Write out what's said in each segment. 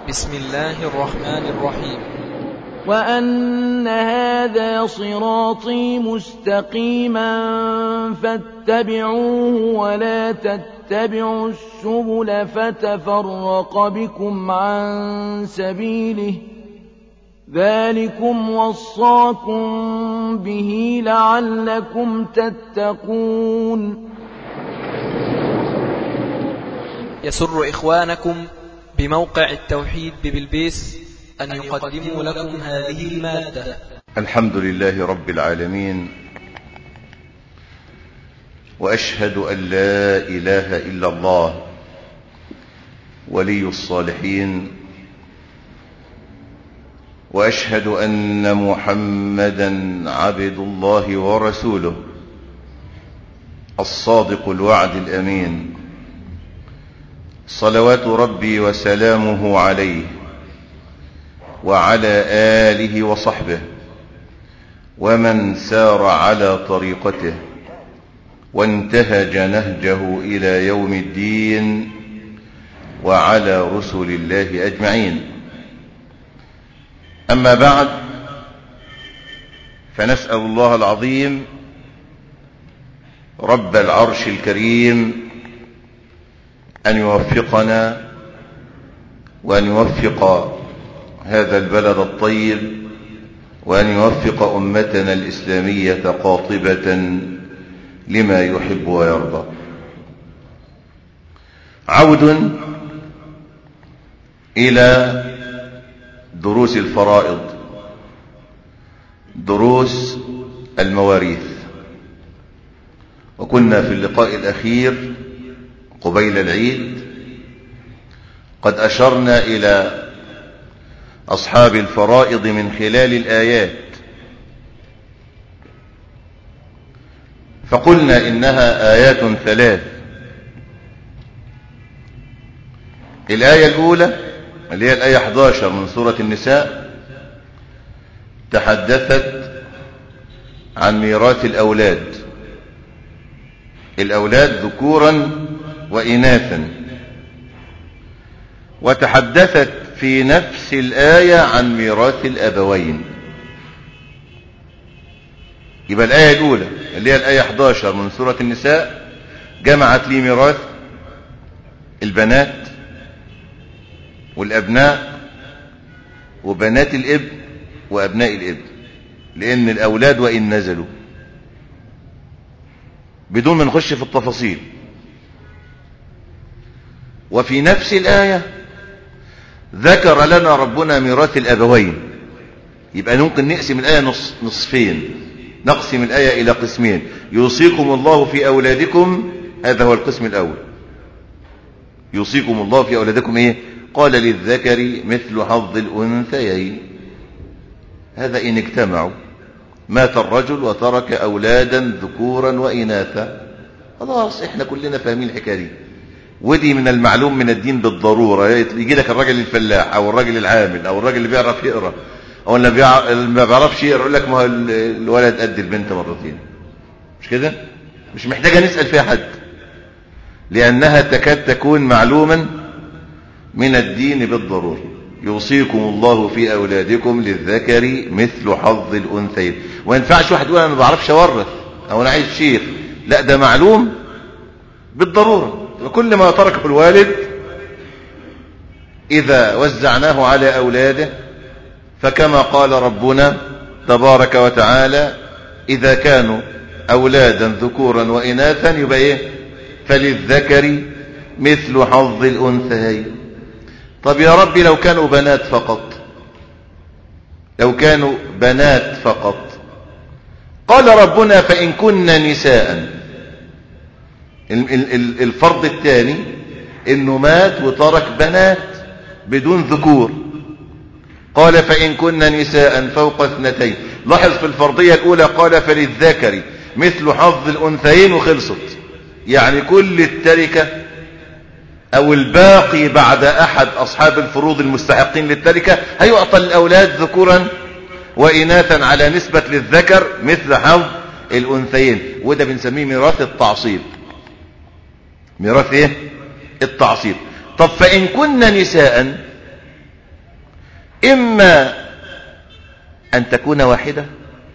بسم الله الرحمن الرحيم وأن هذا صراطي مستقيما فاتبعوه ولا تتبعوا السبل فتفرق بكم عن سبيله ذلكم وصاكم به لعلكم تتقون يسر إخوانكم بموقع التوحيد ببلبيس أن يقدموا لكم هذه المادة الحمد لله رب العالمين وأشهد أن لا إله إلا الله ولي الصالحين وأشهد أن محمدا عبد الله ورسوله الصادق الوعد الأمين صلوات ربي وسلامه عليه وعلى آله وصحبه ومن سار على طريقته وانتهج نهجه إلى يوم الدين وعلى رسل الله أجمعين أما بعد فنسأل الله العظيم رب العرش الكريم أن يوفقنا وأن يوفق هذا البلد الطيب وأن يوفق أمتنا الإسلامية قاطبة لما يحب ويرضى عود إلى دروس الفرائض دروس المواريث وكنا في اللقاء الأخير قبيل العيد قد أشرنا إلى أصحاب الفرائض من خلال الآيات فقلنا إنها آيات ثلاث الآية الأولى اللي هي الآية 11 من سورة النساء تحدثت عن ميراث الأولاد الأولاد ذكورا وإناثا وتحدثت في نفس الآية عن ميراث الأبوين يبقى الآية الأولى اللي هي الآية 11 من سورة النساء جمعت لي ميراث البنات والأبناء وبنات الابن وأبناء الابن لأن الأولاد وإن نزلوا بدون ما نخش في التفاصيل وفي نفس الآية ذكر لنا ربنا ميراث الأبوين يبقى ممكن نقسم الآية نص نصفين نقسم الآية إلى قسمين يوصيكم الله في أولادكم هذا هو القسم الأول يوصيكم الله في أولادكم إيه قال للذكر مثل حظ الأنثيين هذا إن اجتمعوا مات الرجل وترك أولادا ذكورا وإناثا خلاص احنا كلنا فاهمين الحكاية دي ودي من المعلوم من الدين بالضرورة يجي لك الراجل الفلاح او الراجل العامل او الراجل اللي بيعرف يقرا او اللي ما بيعرفش يقرا يقول لك ما هو الولد قد البنت مرتين مش كده مش محتاجه نسال فيها حد لانها تكاد تكون معلوما من الدين بالضروره يوصيكم الله في اولادكم للذكر مثل حظ الانثيين وما ينفعش واحد يقول انا ما بعرفش اورث او انا عايز شيخ لا ده معلوم بالضروره وكل ما تركه الوالد إذا وزعناه على أولاده فكما قال ربنا تبارك وتعالى إذا كانوا أولادا ذكورا وإناثا يبقى إيه فللذكر مثل حظ الأنثيين طب يا ربي لو كانوا بنات فقط لو كانوا بنات فقط قال ربنا فإن كن نساء الفرض الثاني انه مات وترك بنات بدون ذكور قال فإن كن نساء فوق اثنتين لاحظ في الفرضية الأولى قال فللذكر مثل حظ الأنثيين وخلصت يعني كل التركة أو الباقي بعد أحد أصحاب الفروض المستحقين للتركة هيعطى الأولاد ذكورا وإناثا على نسبة للذكر مثل حظ الأنثيين وده بنسميه ميراث التعصيب ميراث ايه التعصيب طب فإن كن نساء إما أن تكون واحدة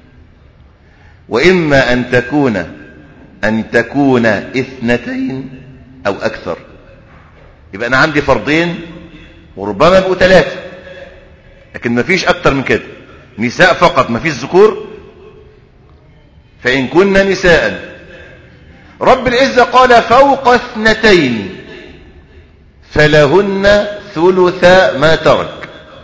وإما أن تكون أن تكون اثنتين أو أكثر يبقى أنا عندي فرضين وربما يبقوا ثلاثة لكن ما فيش أكتر من كده نساء فقط ما فيش ذكور فإن كنا نساء رب العزة قال فوق اثنتين فلهن ثلث ما ترك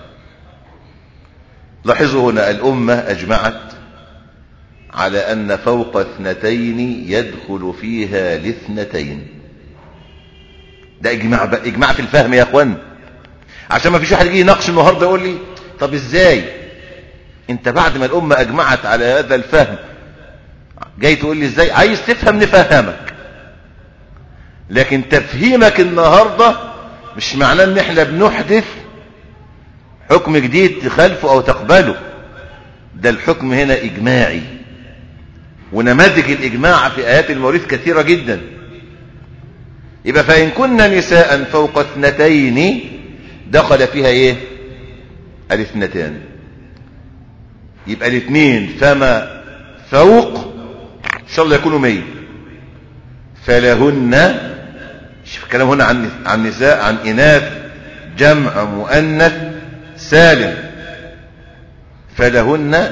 لاحظوا هنا الأمة أجمعت على أن فوق اثنتين يدخل فيها الاثنتين ده إجماع, بقى إجماع في الفهم يا أخوان عشان ما فيش واحد يجي يناقش النهارده يقول لي طب ازاي انت بعد ما الأمة أجمعت على هذا الفهم جاي تقول لي ازاي عايز تفهم نفهمك لكن تفهيمك النهاردة مش معناه ان احنا بنحدث حكم جديد تخالفه او تقبله ده الحكم هنا اجماعي ونماذج الاجماع في ايات المواريث كثيرة جدا يبقى فان كنا نساء فوق اثنتين دخل فيها ايه الاثنتان يبقى الاثنين فما فوق ان شاء الله يكونوا مية فلهن شوف الكلام هنا عن عن نساء عن اناث جمع مؤنث سالم فلهن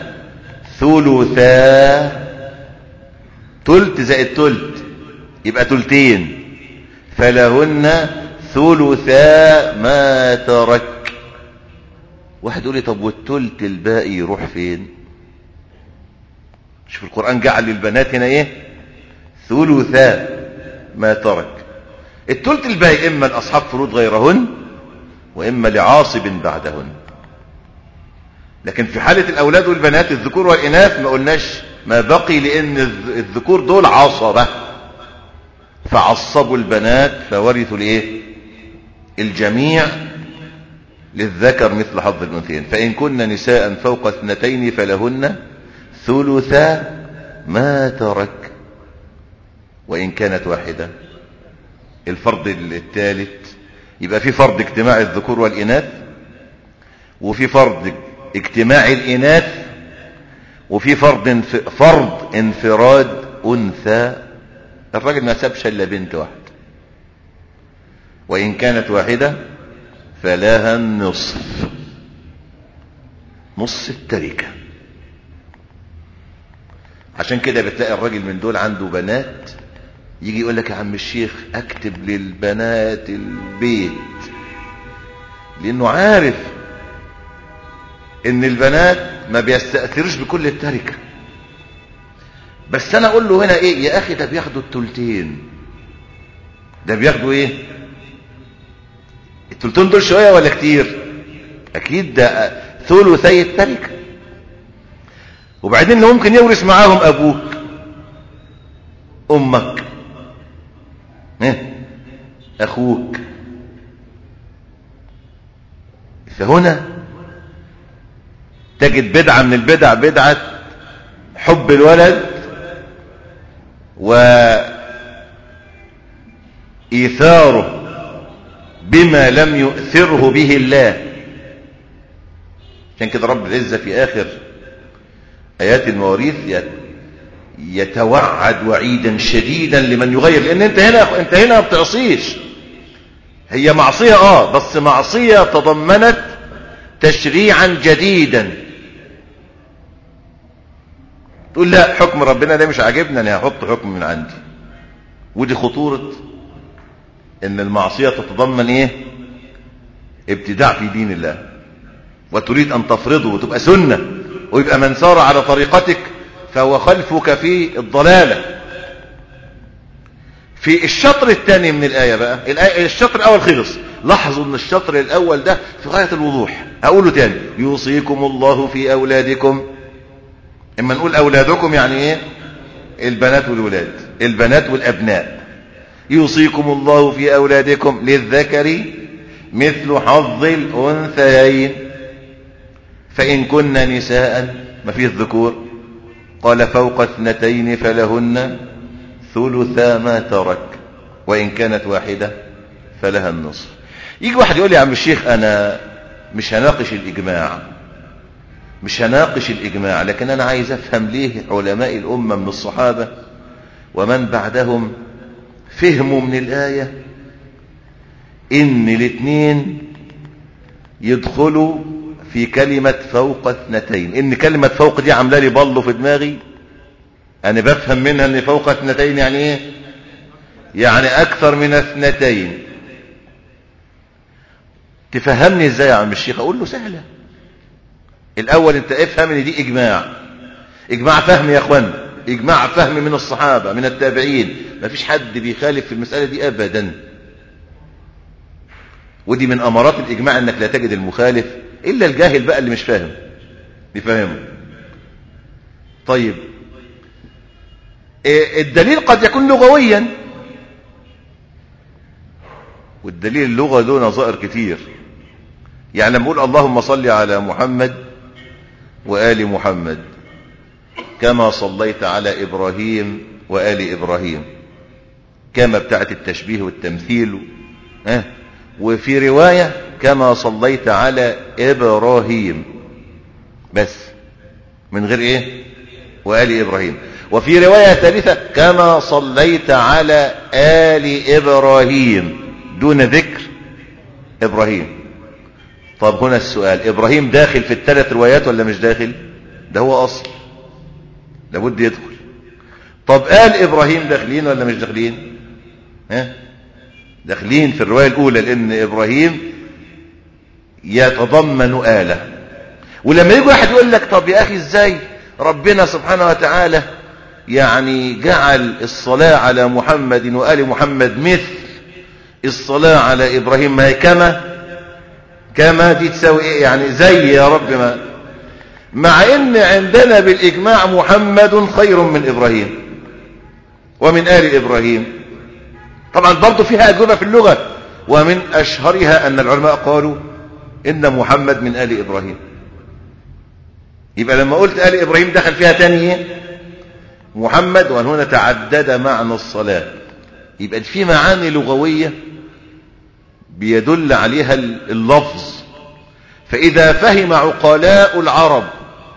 ثلثا تلت زائد تلت يبقى تلتين فلهن ثلثا ما ترك واحد يقول لي طب والتلت الباقي يروح فين شوف القرآن جعل للبنات هنا ايه ثلثا ما ترك التلت الباقي اما لاصحاب فروض غيرهن واما لعاصب بعدهن لكن في حالة الاولاد والبنات الذكور والاناث ما قلناش ما بقي لان الذكور دول عصبة فعصبوا البنات فورثوا الايه الجميع للذكر مثل حظ الانثيين فان كن نساء فوق اثنتين فلهن ثلثا ما ترك وإن كانت واحدة الفرض الثالث يبقى في فرض اجتماع الذكور والإناث وفي فرض اجتماع الإناث وفي فرض انف... فرض انفراد أنثى الراجل ما سابش إلا بنت واحدة وإن كانت واحدة فلها النصف نص التركه عشان كده بتلاقي الراجل من دول عنده بنات يجي يقول لك يا عم الشيخ اكتب للبنات البيت لانه عارف ان البنات ما بيستأثرش بكل التركة بس انا اقول له هنا ايه يا اخي ده بياخدوا التلتين ده بياخدوا ايه التلتين دول شوية ولا كتير اكيد ده ثلثي التركه وبعدين اللي ممكن يورث معاهم ابوك امك ايه اخوك فهنا تجد بدعة من البدع بدعة حب الولد وإيثاره بما لم يؤثره به الله عشان كده رب العزة في آخر آيات المواريث يتوعد وعيدا شديدا لمن يغير لأن أنت هنا أنت هنا ما بتعصيش هي معصية آه بس معصية تضمنت تشريعا جديدا تقول لا حكم ربنا ده مش عاجبنا أنا هحط حكم من عندي ودي خطورة إن المعصية تتضمن إيه ابتداع في دين الله وتريد أن تفرضه وتبقى سنة ويبقى من سار على طريقتك فهو خلفك في الضلالة في الشطر الثاني من الآية بقى الآية الشطر الأول خلص لاحظوا ان الشطر الأول ده في غاية الوضوح أقوله تاني يوصيكم الله في أولادكم إما نقول أولادكم يعني إيه البنات والولاد البنات والأبناء يوصيكم الله في أولادكم للذكر مثل حظ الأنثيين فإن كن نساء ما فيه الذكور قال فوق اثنتين فلهن ثلثا ما ترك وإن كانت واحدة فلها النصف يجي واحد يقول لي يا عم الشيخ أنا مش هناقش الإجماع مش هناقش الإجماع لكن أنا عايز أفهم ليه علماء الأمة من الصحابة ومن بعدهم فهموا من الآية إن الاثنين يدخلوا في كلمة فوق اثنتين إن كلمة فوق دي عاملة لي بلو في دماغي أنا بفهم منها إن فوق اثنتين يعني إيه يعني أكثر من اثنتين تفهمني إزاي يا عم الشيخ أقول له سهلة الأول أنت افهم إن دي إجماع إجماع فهم يا أخوان إجماع فهم من الصحابة من التابعين ما فيش حد بيخالف في المسألة دي أبدا ودي من أمارات الإجماع أنك لا تجد المخالف إلا الجاهل بقى اللي مش فاهم بيفهمه طيب الدليل قد يكون لغويا والدليل اللغة له نظائر كتير يعني لما نقول اللهم صل على محمد وآل محمد كما صليت على إبراهيم وآل إبراهيم كما بتاعت التشبيه والتمثيل ها وفي رواية كما صليت على إبراهيم بس من غير إيه وآل إبراهيم وفي رواية ثالثة كما صليت على آل إبراهيم دون ذكر إبراهيم طب هنا السؤال إبراهيم داخل في الثلاث روايات ولا مش داخل ده هو أصل لابد يدخل طب آل إبراهيم داخلين ولا مش داخلين ها داخلين في الرواية الأولى لأن إبراهيم يتضمن آلة ولما يجي واحد يقول لك طب يا أخي إزاي ربنا سبحانه وتعالى يعني جعل الصلاة على محمد وآل محمد مثل الصلاة على إبراهيم ما هي كما كما دي تساوي إيه يعني زي يا رب ما مع إن عندنا بالإجماع محمد خير من إبراهيم ومن آل إبراهيم طبعا برضو فيها أجوبة في اللغة ومن أشهرها أن العلماء قالوا إن محمد من آل إبراهيم يبقى لما قلت آل إبراهيم دخل فيها تاني محمد وأن هنا تعدد معنى الصلاة يبقى في معاني لغوية بيدل عليها اللفظ فإذا فهم عقلاء العرب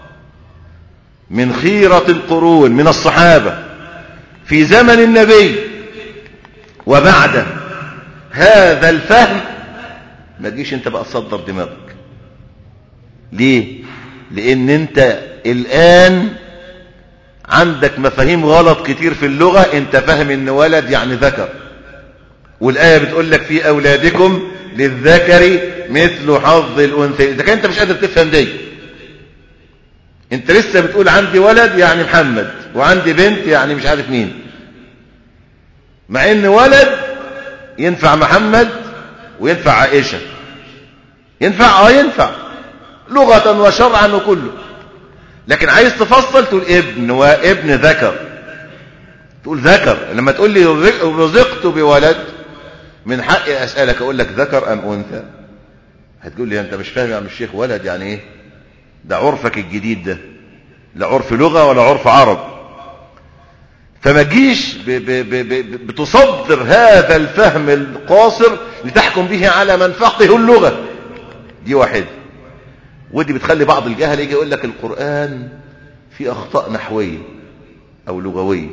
من خيرة القرون من الصحابة في زمن النبي وبعده هذا الفهم ما تجيش انت بقى تصدر دماغك ليه لان انت الان عندك مفاهيم غلط كتير في اللغة انت فاهم ان ولد يعني ذكر والآية بتقول لك في أولادكم للذكر مثل حظ الأنثى إذا كان أنت مش قادر تفهم دي أنت لسه بتقول عندي ولد يعني محمد وعندي بنت يعني مش عارف مين مع إن ولد ينفع محمد وينفع عائشة ينفع اه ينفع لغة وشرعا وكله لكن عايز تفصل تقول ابن وابن ذكر تقول ذكر لما تقول لي رزقت بولد من حقي أسألك أقول لك ذكر أم أنثى هتقول لي أنت مش فاهم يا عم الشيخ ولد يعني إيه ده عرفك الجديد ده لا عرف لغة ولا عرف عرب فما تجيش بتصدر هذا الفهم القاصر لتحكم به على من فقه اللغة دي واحد ودي بتخلي بعض الجهل يجي يقول لك القرآن فيه أخطاء نحوية أو لغوية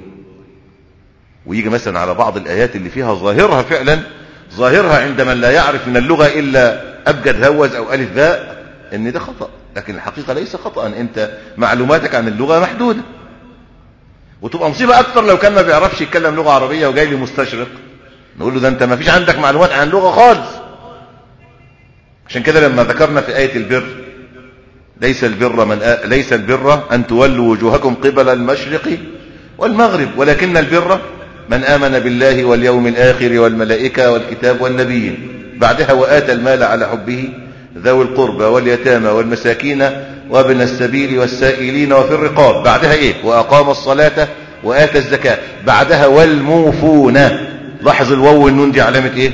ويجي مثلا على بعض الآيات اللي فيها ظاهرها فعلا ظاهرها عند من لا يعرف من اللغة إلا أبجد هوز أو ألف باء إن ده خطأ لكن الحقيقة ليس خطأ أنت معلوماتك عن اللغة محدودة وتبقى مصيبة أكثر لو كان ما بيعرفش يتكلم لغة عربية وجاي لي مستشرق نقول له ده أنت ما فيش عندك معلومات عن اللغة خالص عشان كده لما ذكرنا في آية البر ليس البر من آ... ليس البر أن تولوا وجوهكم قبل المشرق والمغرب ولكن البر من آمن بالله واليوم الآخر والملائكة والكتاب والنبيين بعدها وآتى المال على حبه ذوي القربى واليتامى والمساكين وابن السبيل والسائلين وفي الرقاب بعدها ايه وأقام الصلاة وآتى الزكاة بعدها والموفون لاحظ الواو والنون دي علامة ايه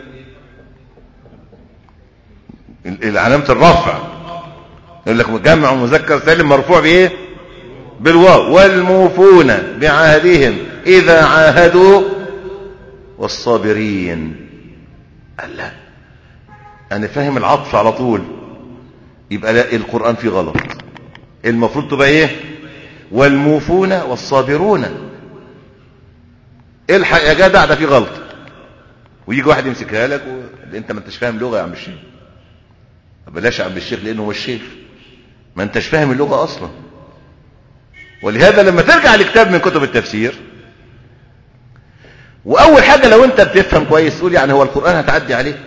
علامة الرفع يقول لك جمع مذكر سالم مرفوع بايه بالواو والموفون بعهدهم إذا عاهدوا والصابرين الله أنا فاهم العطف على طول يبقى لا القرآن فيه غلط المفروض تبقى ايه والموفون والصابرون الحق يا جدع ده فيه غلط ويجي واحد يمسكها لك و... انت ما انتش فاهم لغه يا عم الشيخ بلاش يا عم الشيخ لانه هو الشيخ ما انتش فاهم اللغه اصلا ولهذا لما ترجع لكتاب من كتب التفسير واول حاجه لو انت بتفهم كويس تقول يعني هو القران هتعدي عليه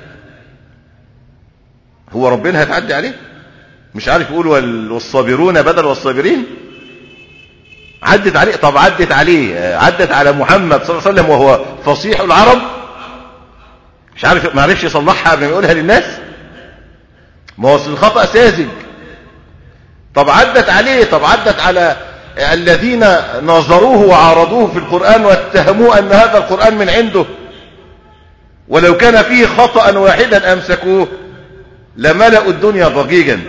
هو ربنا هتعدي عليه مش عارف يقول والصابرون بدل والصابرين عدت عليه طب عدت عليه عدت على محمد صلى الله عليه وسلم وهو فصيح العرب مش عارف ما عرفش يصلحها قبل ما يقولها للناس ما هو الخطأ ساذج طب عدت عليه طب عدت على الذين نظروه وعارضوه في القرآن واتهموه أن هذا القرآن من عنده ولو كان فيه خطأ واحدا أمسكوه لملأوا الدنيا ضجيجا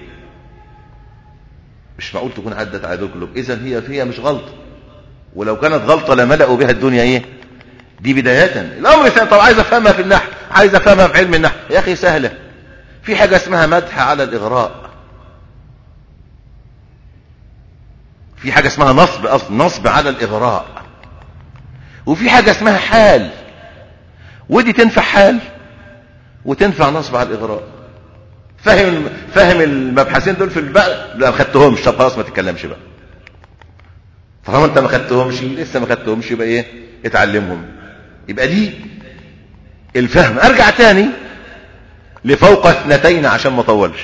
مش معقول تكون عدت على دول كلهم اذا هي هي مش غلطه ولو كانت غلطه لملأوا بها الدنيا ايه دي بدايه الامر سهل طب عايز افهمها في النحو عايز افهمها في علم النحو يا اخي سهله في حاجه اسمها مدح على الاغراء في حاجه اسمها نصب اصل نصب على الاغراء وفي حاجه اسمها حال ودي تنفع حال وتنفع نصب على الاغراء فاهم فاهم المبحثين دول في البقى لا ما خدتهمش طب خلاص ما تتكلمش بقى طالما انت ما خدتهمش لسه ما خدتهمش يبقى ايه اتعلمهم يبقى دي الفهم ارجع تاني لفوق اثنتين عشان ما اطولش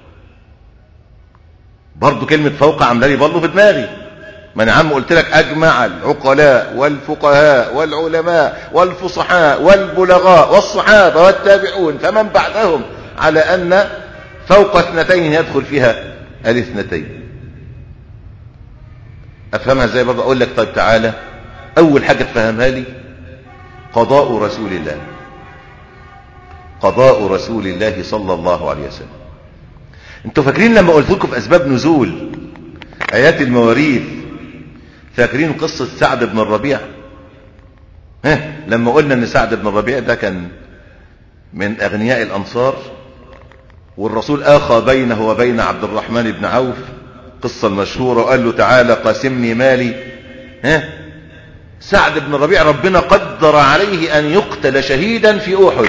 برضو كلمة فوق عامله لي برضو في دماغي ما انا عم قلت لك اجمع العقلاء والفقهاء والعلماء والفصحاء والبلغاء والصحابة والتابعون فمن بعدهم على ان فوق اثنتين يدخل فيها الاثنتين افهمها ازاي برضه اقول لك طيب تعالى اول حاجه تفهمها لي قضاء رسول الله قضاء رسول الله صلى الله عليه وسلم انتوا فاكرين لما قلت لكم في اسباب نزول ايات المواريث فاكرين قصه سعد بن الربيع ها لما قلنا ان سعد بن الربيع ده كان من اغنياء الانصار والرسول آخى بينه وبين عبد الرحمن بن عوف قصة المشهورة وقال له تعالى قاسمني مالي ها سعد بن الربيع ربنا قدر عليه أن يقتل شهيدا في أحد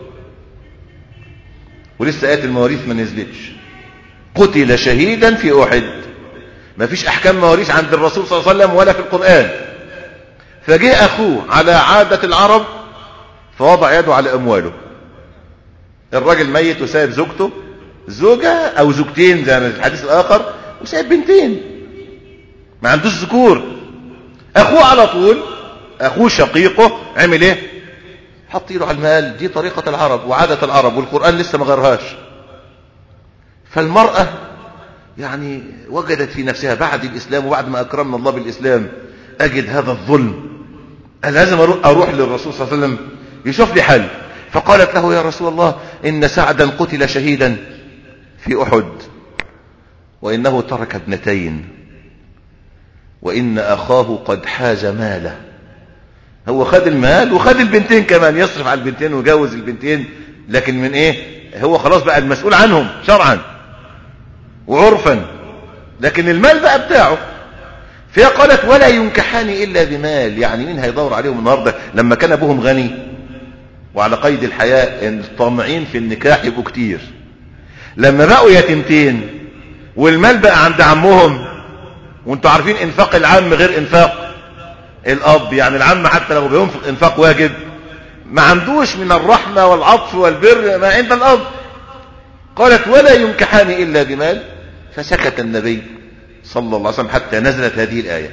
ولسه آيات المواريث ما نزلتش قتل شهيدا في أحد ما فيش أحكام مواريث عند الرسول صلى الله عليه وسلم ولا في القرآن فجاء أخوه على عادة العرب فوضع يده على أمواله الراجل ميت وسايب زوجته زوجة او زوجتين زي الحديث الاخر وسايب بنتين ما عندوش ذكور اخوه على طول اخوه شقيقه عمل ايه حط ايده على المال دي طريقة العرب وعادة العرب والقرآن لسه ما غيرهاش فالمرأة يعني وجدت في نفسها بعد الاسلام وبعد ما اكرمنا الله بالاسلام اجد هذا الظلم لازم اروح للرسول صلى الله عليه وسلم يشوف لي حل فقالت له يا رسول الله إن سعدا قتل شهيدا في أحد وإنه ترك ابنتين وإن أخاه قد حاز ماله هو خد المال وخد البنتين كمان يصرف على البنتين ويجوز البنتين لكن من ايه هو خلاص بقى المسؤول عنهم شرعا وعرفا لكن المال بقى بتاعه فهي قالت ولا ينكحان إلا بمال يعني مين هيدور عليهم النهاردة لما كان أبوهم غني وعلى قيد الحياة ان الطامعين في النكاح يبقوا كتير لما بقوا يتيمتين والمال بقى عند عمهم وانتوا عارفين انفاق العم غير انفاق الاب يعني العم حتى لو بينفق انفاق واجب ما عندوش من الرحمة والعطف والبر ما عند الاب قالت ولا ينكحان الا بمال فسكت النبي صلى الله عليه وسلم حتى نزلت هذه الآية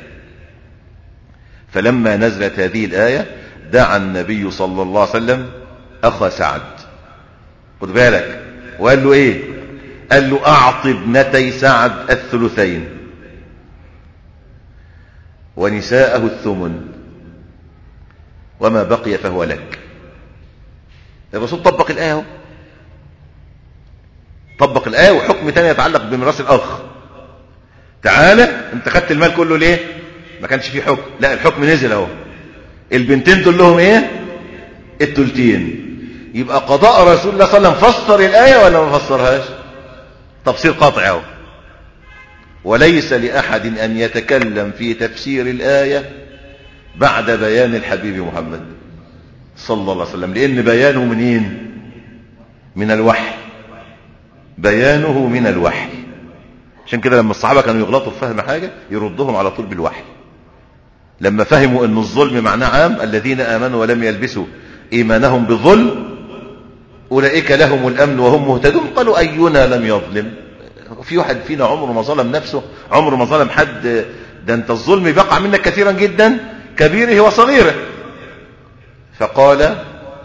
فلما نزلت هذه الآية دعا النبي صلى الله عليه وسلم أخا سعد خد بالك وقال له ايه قال له اعط ابنتي سعد الثلثين ونساءه الثمن وما بقي فهو لك الرسول طبق الآية اهو طبق الآية وحكم تاني يتعلق بميراث الأخ تعالى انت خدت المال كله ليه ما كانش فيه حكم لا الحكم نزل اهو البنتين دول لهم ايه التلتين يبقى قضاء رسول الله صلى الله عليه وسلم فسر الآية ولا ما فسرهاش تفسير قاطع اهو وليس لأحد أن يتكلم في تفسير الآية بعد بيان الحبيب محمد صلى الله عليه وسلم لأن بيانه منين من الوحي بيانه من الوحي عشان كده لما الصحابة كانوا يغلطوا في فهم حاجة يردهم على طول بالوحي لما فهموا أن الظلم معناه عام الذين آمنوا ولم يلبسوا إيمانهم بالظلم أولئك لهم الأمن وهم مهتدون قالوا أينا لم يظلم في واحد فينا عمره ما ظلم نفسه عمره ما ظلم حد ده انت الظلم بيقع منك كثيرا جدا كبيره وصغيره فقال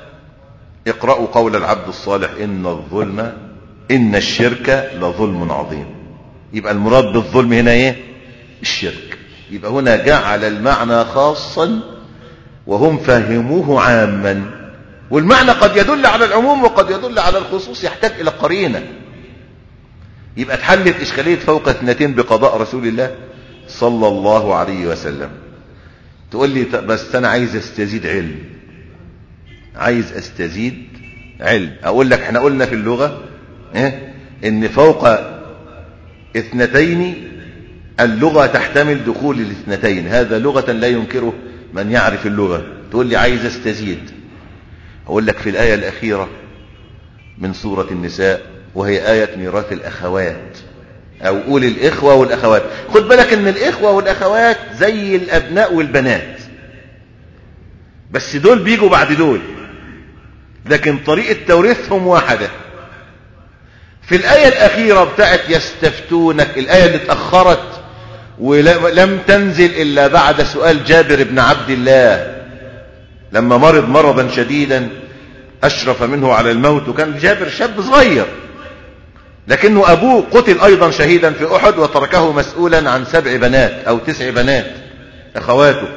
اقرأوا قول العبد الصالح إن الظلم إن الشرك لظلم عظيم يبقى المراد بالظلم هنا ايه الشرك يبقى هنا جعل المعنى خاصا وهم فهموه عاما والمعنى قد يدل على العموم وقد يدل على الخصوص يحتاج إلى قرينة يبقى اتحلت إشكالية فوق اثنتين بقضاء رسول الله صلى الله عليه وسلم تقول لي بس أنا عايز استزيد علم عايز استزيد علم أقول لك احنا قلنا في اللغة إيه؟ إن فوق اثنتين اللغة تحتمل دخول الاثنتين هذا لغة لا ينكره من يعرف اللغة تقول لي عايز استزيد أقول لك في الآية الأخيرة من سورة النساء وهي آية ميراث الأخوات أو قول الإخوة والأخوات خد بالك أن الإخوة والأخوات زي الأبناء والبنات بس دول بيجوا بعد دول لكن طريقة توريثهم واحدة في الآية الأخيرة بتاعت يستفتونك الآية اللي اتأخرت ولم تنزل إلا بعد سؤال جابر بن عبد الله لما مرض مرضا شديدا أشرف منه على الموت وكان جابر شاب صغير لكنه أبوه قتل أيضا شهيدا في أحد وتركه مسؤولا عن سبع بنات أو تسع بنات أخواته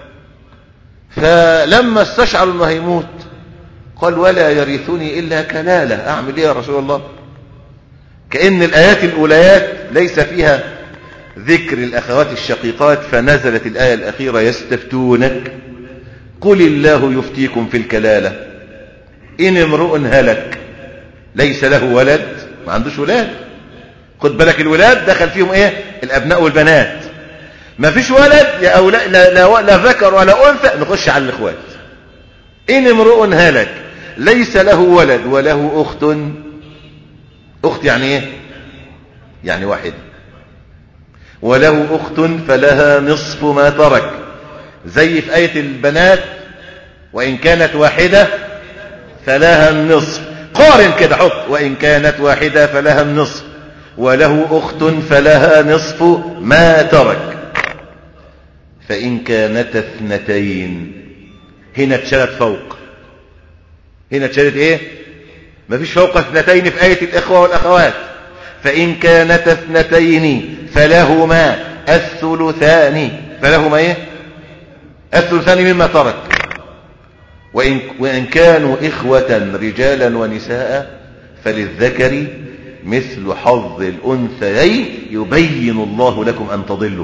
فلما استشعر أنه هيموت قال ولا يرثني إلا كلالة أعمل إيه يا رسول الله كأن الآيات الأوليات ليس فيها ذكر الأخوات الشقيقات فنزلت الآية الأخيرة يستفتونك قل الله يفتيكم في الكلالة إن امرؤ هلك ليس له ولد ما عندوش ولاد خد بالك الولاد دخل فيهم ايه الابناء والبنات ما فيش ولد يا أولا لا, لا, لا ذكر ولا انثى نخش على الاخوات ان امرؤ هلك ليس له ولد وله اخت اخت يعني ايه يعني واحد وله اخت فلها نصف ما ترك زي في آية البنات وإن كانت واحدة فلها النصف قارن كده حط وإن كانت واحدة فلها النصف وله أخت فلها نصف ما ترك فإن كانت اثنتين هنا اتشالت فوق هنا اتشالت ايه مفيش فوق اثنتين في آية الإخوة والأخوات فإن كانت اثنتين فلهما الثلثان فلهما ايه الثلثان مما ترك وإن, وإن كانوا إخوة رجالا ونساء فللذكر مثل حظ الأنثيين يبين الله لكم أن تضلوا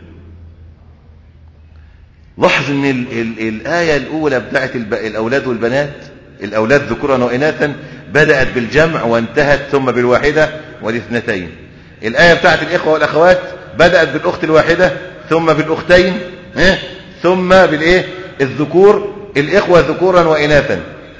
لاحظ ان ال ال الآية الأولى بتاعت الأولاد والبنات الأولاد ذكورا وإناثا بدأت بالجمع وانتهت ثم بالواحدة والاثنتين الآية بتاعت الإخوة والأخوات بدأت بالأخت الواحدة ثم بالأختين اه؟ ثم بالإيه الذكور الإخوة ذكورا وإناثا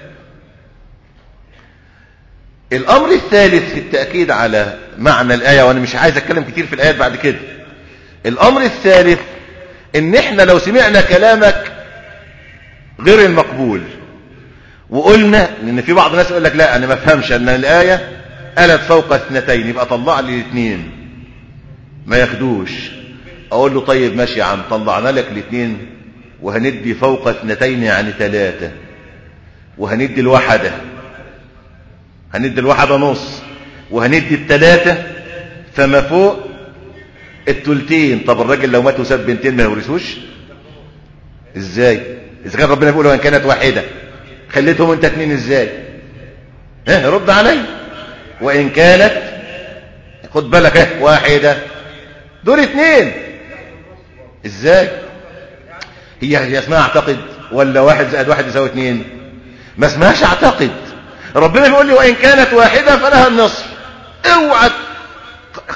الأمر الثالث في التأكيد على معنى الآية وأنا مش عايز أتكلم كتير في الآيات بعد كده الأمر الثالث إن إحنا لو سمعنا كلامك غير المقبول وقلنا لأن في بعض الناس يقول لك لا أنا ما فهمش أن الآية قالت فوق اثنتين يبقى طلع لي الاثنين ما ياخدوش أقول له طيب ماشي يا عم طلعنا لك الاثنين وهندي فوق اثنتين يعني ثلاثة وهندي الواحدة هندي الواحدة نص وهندي الثلاثة فما فوق التلتين طب الراجل لو مات وساب بنتين ما يورثوش ازاي اذا كان ربنا بيقول وان كانت واحدة خليتهم انت اتنين ازاي ها رد علي وان كانت خد بالك اه واحدة دول اتنين ازاي هي هي اسمها اعتقد ولا واحد زائد واحد يساوي اتنين ما اسمهاش اعتقد ربنا بيقول لي وان كانت واحدة فلها النصف اوعى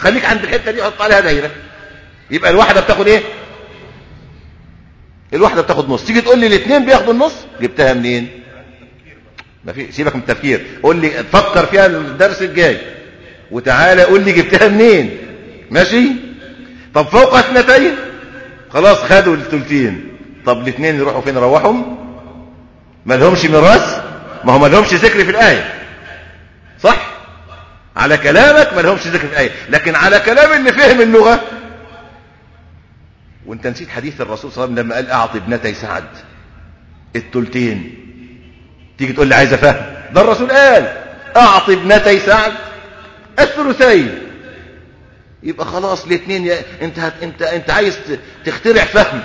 خليك عند الحته دي حط عليها دايره يبقى الواحده بتاخد ايه الواحده بتاخد نص تيجي تقول لي الاثنين بياخدوا النص جبتها منين ما في سيبك من التفكير قول لي فكر فيها الدرس الجاي وتعالى قول لي جبتها منين ماشي طب فوق اثنتين خلاص خدوا الثلثين طب الاثنين يروحوا فين روحهم ما لهمش ميراث ما هو ما لهمش ذكر في الايه صح على كلامك ما لهمش ذكر في الايه لكن على كلام اللي فهم اللغه وانت نسيت حديث الرسول صلى الله عليه وسلم لما قال اعطي ابنتي سعد الثلثين تيجي تقول لي عايز افهم ده الرسول قال اعطي ابنتي سعد الثلثين يبقى خلاص الاثنين يا... انت هت... انت انت عايز تخترع فهم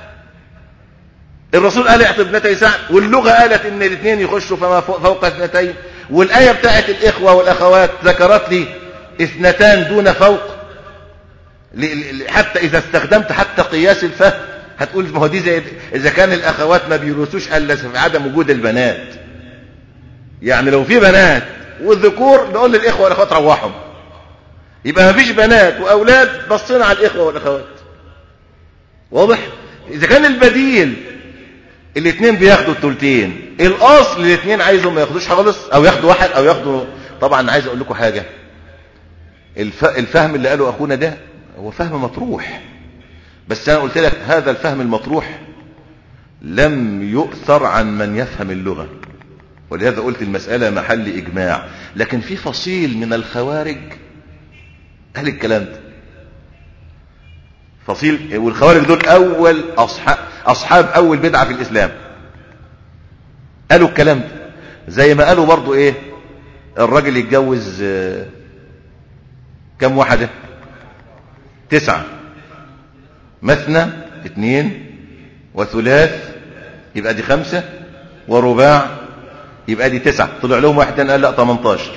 الرسول قال اعطي ابنتي سعد واللغه قالت ان الاثنين يخشوا فما فوق اثنتين والايه بتاعت الاخوه والاخوات ذكرت لي اثنتان دون فوق حتى اذا استخدمت حتى قياس الفهم هتقول ما هو دي زي اذا كان الاخوات ما بيورثوش الا في عدم وجود البنات يعني لو في بنات والذكور نقول للاخوه والاخوات روحهم يبقى ما فيش بنات واولاد بصينا على الاخوه والاخوات واضح اذا كان البديل الاثنين بياخدوا الثلثين الاصل الاثنين عايزهم ما ياخدوش خالص او ياخدوا واحد او ياخدوا طبعا عايز اقول لكم حاجه الف... الفهم اللي قاله اخونا ده هو فهم مطروح بس انا قلت لك هذا الفهم المطروح لم يؤثر عن من يفهم اللغه ولهذا قلت المساله محل اجماع لكن في فصيل من الخوارج قال الكلام ده فصيل والخوارج دول اول اصحاب اصحاب اول بدعه في الاسلام قالوا الكلام ده زي ما قالوا برضو ايه الراجل يتجوز كم واحده تسعه مثنى اثنين وثلاث يبقى دي خمسه ورباع يبقى دي تسعه طلع لهم واحد تاني قال لا 18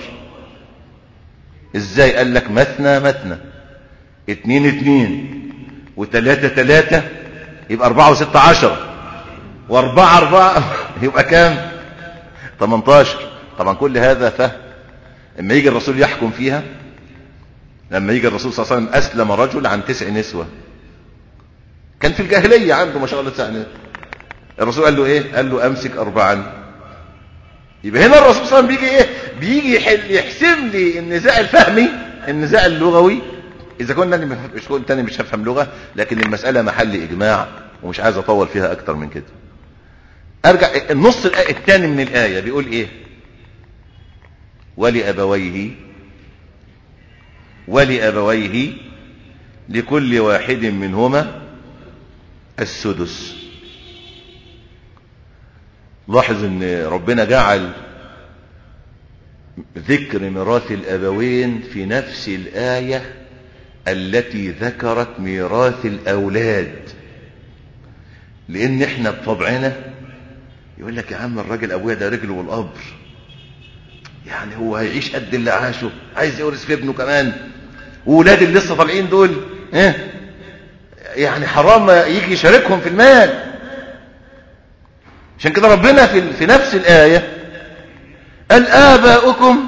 ازاي قال لك مثنى مثنى اتنين اتنين وتلاتة تلاتة يبقى اربعة وستة عشر واربعة اربعة يبقى كام تمنتاشر طبعا كل هذا فهم اما يجي الرسول يحكم فيها لما يجي الرسول صلى الله عليه وسلم اسلم رجل عن تسع نسوة كان في الجاهلية عنده ما شاء الله تسع نسوة الرسول قال له ايه قال له امسك اربعا يبقى هنا الرسول صلى الله عليه وسلم بيجي ايه بيجي يحل يحسم لي النزاع الفهمي النزاع اللغوي اذا كنت انا مش كنت انا مش هفهم لغه لكن المساله محل اجماع ومش عايز اطول فيها اكتر من كده ارجع النص الثاني من الايه بيقول ايه ولابويه ولابويه لكل واحد منهما السدس لاحظ ان ربنا جعل ذكر ميراث الابوين في نفس الايه التي ذكرت ميراث الاولاد لان احنا بطبعنا يقول لك يا عم الراجل ابويا ده رجل والقبر يعني هو هيعيش قد اللي عاشه عايز يورث في ابنه كمان وولاد اللي لسه طالعين دول ايه يعني حرام يجي يشاركهم في المال عشان كده ربنا في, في نفس الآية قال آباؤكم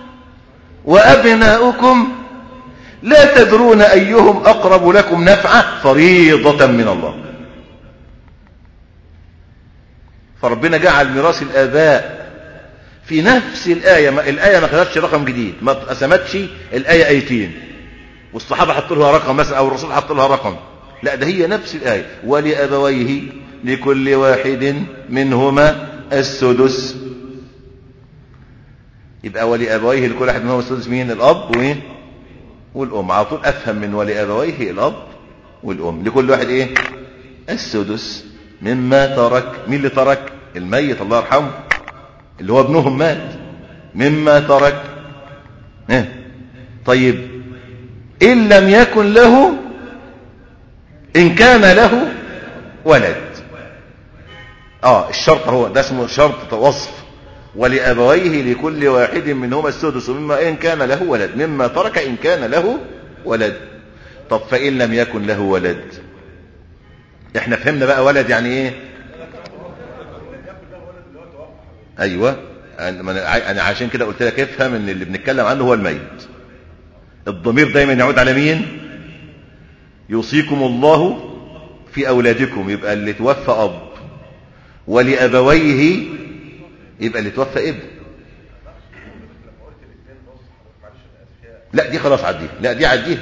وأبناؤكم لا تدرون أيهم أقرب لكم نفعا فريضة من الله فربنا جعل ميراث الآباء في نفس الآية ما الآية ما خدتش رقم جديد ما قسمتش الآية آيتين والصحابة حطوا لها رقم مثلا أو الرسول حط لها رقم لا ده هي نفس الآية ولأبويه لكل واحد منهما السدس يبقى ولأبويه لكل واحد منهما السدس مين الأب وإيه والأم على طول أفهم من ولأبويه الأب والأم لكل واحد إيه السدس مما ترك مين اللي ترك الميت الله يرحمه اللي هو ابنهم مات مما ترك إيه؟ طيب إن لم يكن له إن كان له ولد اه الشرط هو ده اسمه شرط وصف ولأبويه لكل واحد منهما السدس مما إن كان له ولد مما ترك إن كان له ولد طب فإن لم يكن له ولد احنا فهمنا بقى ولد يعني ايه ايوه انا عشان كده قلت لك افهم ان اللي بنتكلم عنه هو الميت الضمير دايما يعود على مين يوصيكم الله في أولادكم يبقى اللي توفى أب ولأبويه يبقى اللي توفى ابن لا دي خلاص عديها لا دي عديها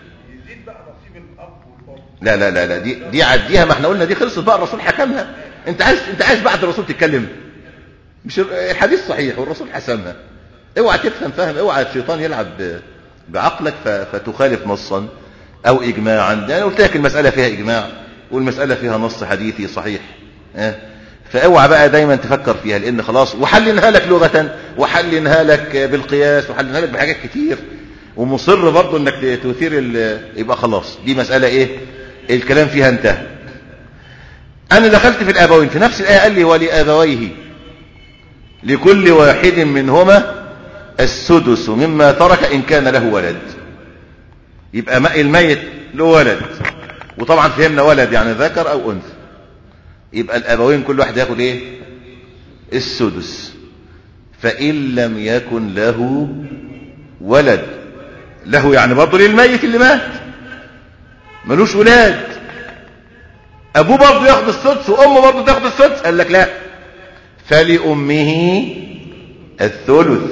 لا لا لا لا دي دي عديها ما احنا قلنا دي خلصت بقى الرسول حكمها انت عايز انت عايز بعد الرسول تتكلم مش الحديث صحيح والرسول حسمها اوعى تفهم فهم اوعى الشيطان يلعب بعقلك فتخالف نصا او اجماعا انا قلت لك المساله فيها اجماع والمساله فيها نص حديثي صحيح اه فاوعى بقى دايما تفكر فيها لان خلاص وحلنها لك لغه وحلنها لك بالقياس وحلنها لك بحاجات كتير ومصر برضه انك تثير يبقى خلاص دي مساله ايه الكلام فيها انتهى انا دخلت في الابوين في نفس الايه قال لي ولابويه لكل واحد منهما السدس مما ترك ان كان له ولد يبقى الميت له ولد وطبعا فهمنا ولد يعني ذكر او انثى يبقى الابوين كل واحد ياخد ايه السدس فان لم يكن له ولد له يعني برضه للميت اللي مات ملوش ولاد ابوه برضه ياخد السدس وامه برضه تاخد السدس قال لك لا فلامه الثلث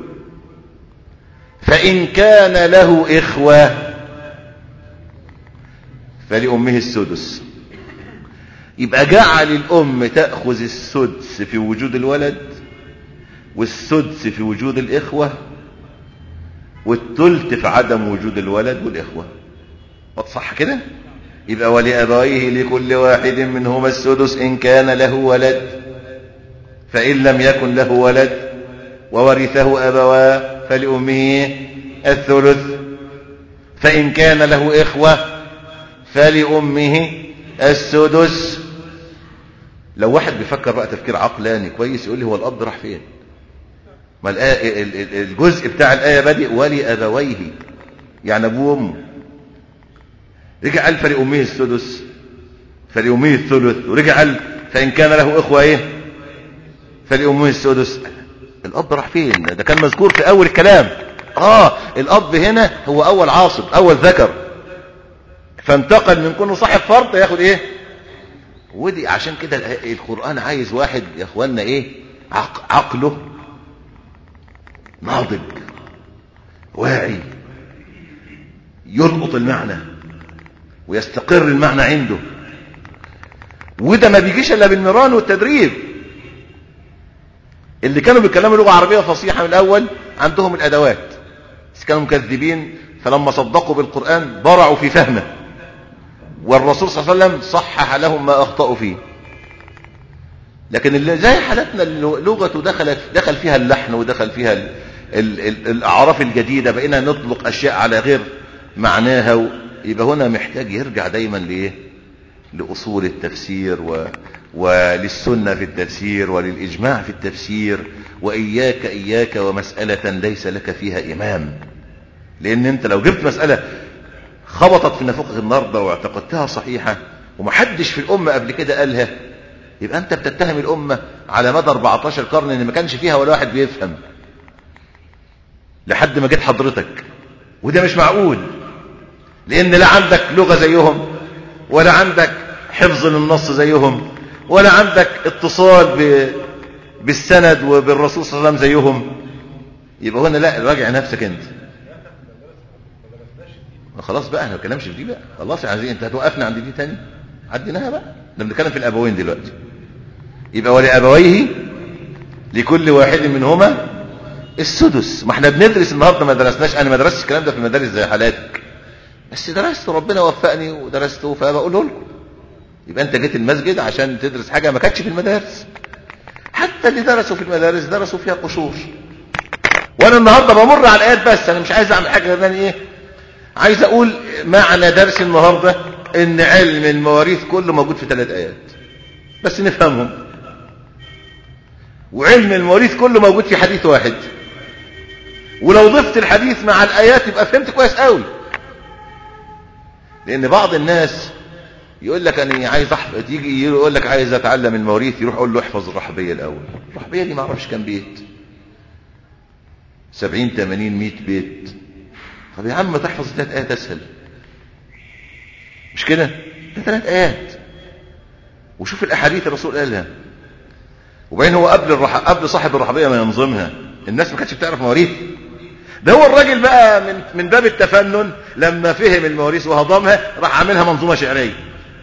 فان كان له اخوه فلامه السدس يبقى جعل الام تاخذ السدس في وجود الولد والسدس في وجود الاخوه والثلث في عدم وجود الولد والاخوه صح كده يبقى ولأبويه لكل واحد منهما السدس إن كان له ولد فإن لم يكن له ولد وورثه أبواه فلأمه الثلث فإن كان له إخوة فلأمه السدس لو واحد بيفكر بقى تفكير عقلاني كويس يقول لي هو الأب راح فين ما الجزء بتاع الآية بادئ ولأبويه يعني أبوه وأمه رجع قال فلأمه السدس فلأمه الثلث ورجع قال فإن كان له إخوة إيه فلأمه السدس الأب راح فين ده كان مذكور في أول الكلام آه الأب هنا هو أول عاصب أول ذكر فانتقل من كونه صاحب فرض ياخد إيه ودي عشان كده القرآن عايز واحد يا إخواننا إيه عق عقله ناضج واعي يلقط المعنى ويستقر المعنى عنده وده ما بيجيش الا بالمران والتدريب اللي كانوا بيتكلموا لغه عربيه فصيحه من الاول عندهم الادوات بس كانوا مكذبين فلما صدقوا بالقران برعوا في فهمه والرسول صلى الله عليه وسلم صحح لهم ما اخطاوا فيه لكن اللي زي حالتنا اللي لغته دخلت دخل فيها اللحن ودخل فيها ال ال ال الاعراف الجديده بقينا نطلق اشياء على غير معناها و... يبقى هنا محتاج يرجع دايما لايه لاصول التفسير و... وللسنه في التفسير وللاجماع في التفسير واياك اياك ومساله ليس لك فيها امام لان انت لو جبت مساله خبطت في نافوخك النهارده واعتقدتها صحيحه ومحدش في الامه قبل كده قالها يبقى انت بتتهم الامه على مدى 14 قرن ان ما كانش فيها ولا واحد بيفهم لحد ما جيت حضرتك وده مش معقول لان لا عندك لغة زيهم ولا عندك حفظ للنص زيهم ولا عندك اتصال ب... بالسند وبالرسول صلى الله عليه وسلم زيهم يبقى هنا لا راجع نفسك انت خلاص بقى احنا ما بنتكلمش في دي بقى خلاص عايزين انت هتوقفنا عند دي تاني عديناها بقى احنا بنتكلم في الابوين دلوقتي يبقى ولابويه لكل واحد منهما السدس ما احنا بندرس النهارده ما درسناش انا ما درستش الكلام ده في المدارس زي حالاتك بس درست ربنا وفقني ودرسته فبقوله لكم يبقى انت جيت المسجد عشان تدرس حاجه ما كانتش في المدارس حتى اللي درسوا في المدارس درسوا فيها قشور وانا النهارده بمر على الايات بس انا مش عايز اعمل حاجه غير ايه عايز اقول معنى درس النهارده ان علم المواريث كله موجود في ثلاث ايات بس نفهمهم وعلم المواريث كله موجود في حديث واحد ولو ضفت الحديث مع الايات يبقى فهمت كويس قوي لان بعض الناس يقول لك انا عايز احفظ يجي يقول لك عايز اتعلم المواريث يروح يقول له احفظ الرحبيه الاول الرحبيه دي ما اعرفش كام بيت 70 80 100 بيت طب يا عم ما تحفظ ثلاث آيات أسهل مش كده ده ثلاث آيات وشوف الأحاديث الرسول قالها وبين هو قبل الرح... قبل صاحب الرحبية ما ينظمها الناس ما كانتش بتعرف مواريث ده هو الراجل بقى من من باب التفنن لما فهم المواريث وهضمها راح عاملها منظومة شعرية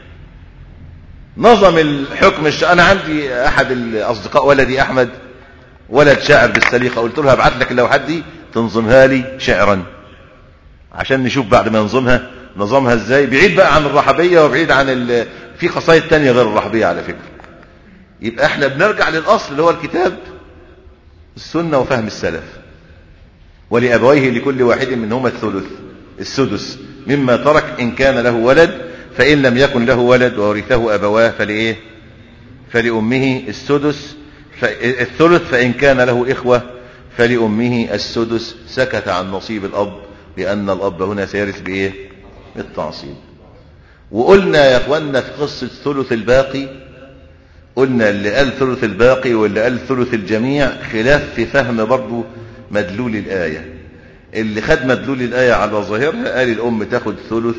نظم الحكم الش... انا عندي احد الاصدقاء ولدي احمد ولد شاعر بالسليقه قلت له هبعت لك اللوحات دي تنظمها لي شعرا عشان نشوف بعد ما ينظمها نظامها ازاي بعيد بقى عن الرحبيه وبعيد عن ال... في قصايد تانية غير الرحبيه على فكره يبقى احنا بنرجع للاصل اللي هو الكتاب السنه وفهم السلف ولابويه لكل واحد منهما الثلث السدس مما ترك ان كان له ولد فإن لم يكن له ولد وورثه أبواه فلإيه فلأمه السدس الثلث فإن كان له إخوة فلأمه السدس سكت عن نصيب الأب لأن الأب هنا سيرث بإيه بالتعصيب وقلنا يا أخوانا في قصة ثلث الباقي قلنا اللي قال ثلث الباقي واللي قال ثلث الجميع خلاف في فهم برضو مدلول الآية اللي خد مدلول الآية على ظاهرها قال الأم تاخد ثلث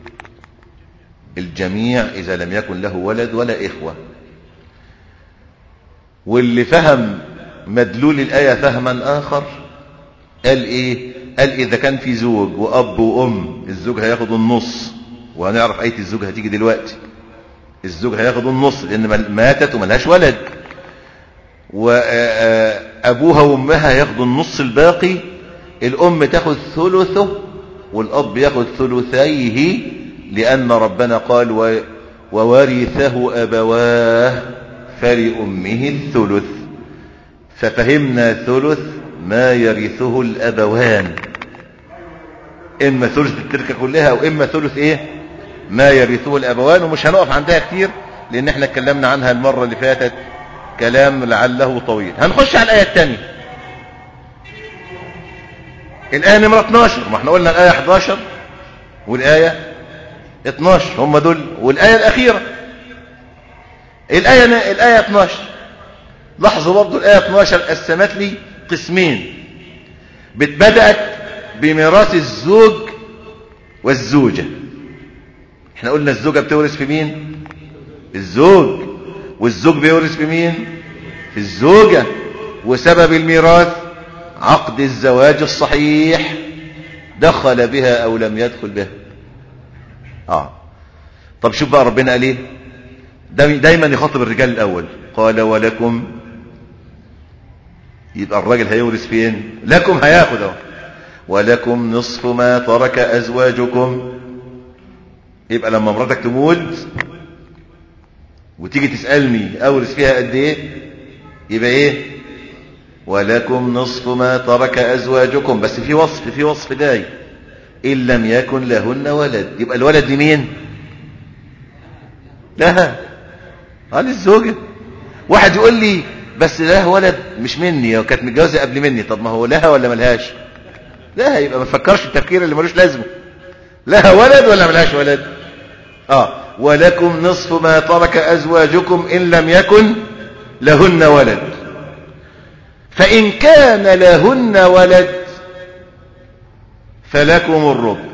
الجميع إذا لم يكن له ولد ولا إخوة واللي فهم مدلول الآية فهما آخر قال إيه قال إذا كان في زوج وأب وأم الزوج هياخد النص وهنعرف آية الزوج هتيجي دلوقتي الزوج هياخد النص لأن ماتت وملهاش ولد وأبوها وأمها ياخدوا النص الباقي الأم تاخد ثلثه والأب ياخد ثلثيه لأن ربنا قال و... وورثه أبواه فلأمه الثلث ففهمنا ثلث ما يرثه الأبوان إما ثلث التركة كلها أو إما ثلث إيه ما يرثه الأبوان ومش هنقف عندها كتير لأن احنا اتكلمنا عنها المرة اللي فاتت كلام لعله طويل هنخش على الآية الثانية الآية نمرة 12 ما احنا قلنا الآية 11 والآية 12 هم دول والآية الأخيرة الآية الآية 12 لاحظوا برضو الآية 12 قسمت لي قسمين بدأت بميراث الزوج والزوجة احنا قلنا الزوجة بتورث في مين الزوج والزوج بيورث في مين في الزوجة وسبب الميراث عقد الزواج الصحيح دخل بها او لم يدخل بها اه طب شوف بقى ربنا قال ايه دايما يخاطب الرجال الاول قال ولكم يبقى الراجل هيورث فين لكم هياخد اهو ولكم نصف ما ترك ازواجكم يبقى لما مراتك تموت وتيجي تسالني اورث فيها قد ايه يبقى ايه ولكم نصف ما ترك ازواجكم بس في وصف في وصف جاي ان لم يكن لهن ولد يبقى الولد لمين لها قال الزوجة واحد يقول لي بس لها ولد مش مني كانت متجوزة قبل مني طب ما هو لها ولا ملهاش لا يبقى ما تفكرش التفكير اللي ملوش لازمه لها ولد ولا ملهاش ولد اه ولكم نصف ما ترك ازواجكم ان لم يكن لهن ولد فان كان لهن ولد فلكم الربع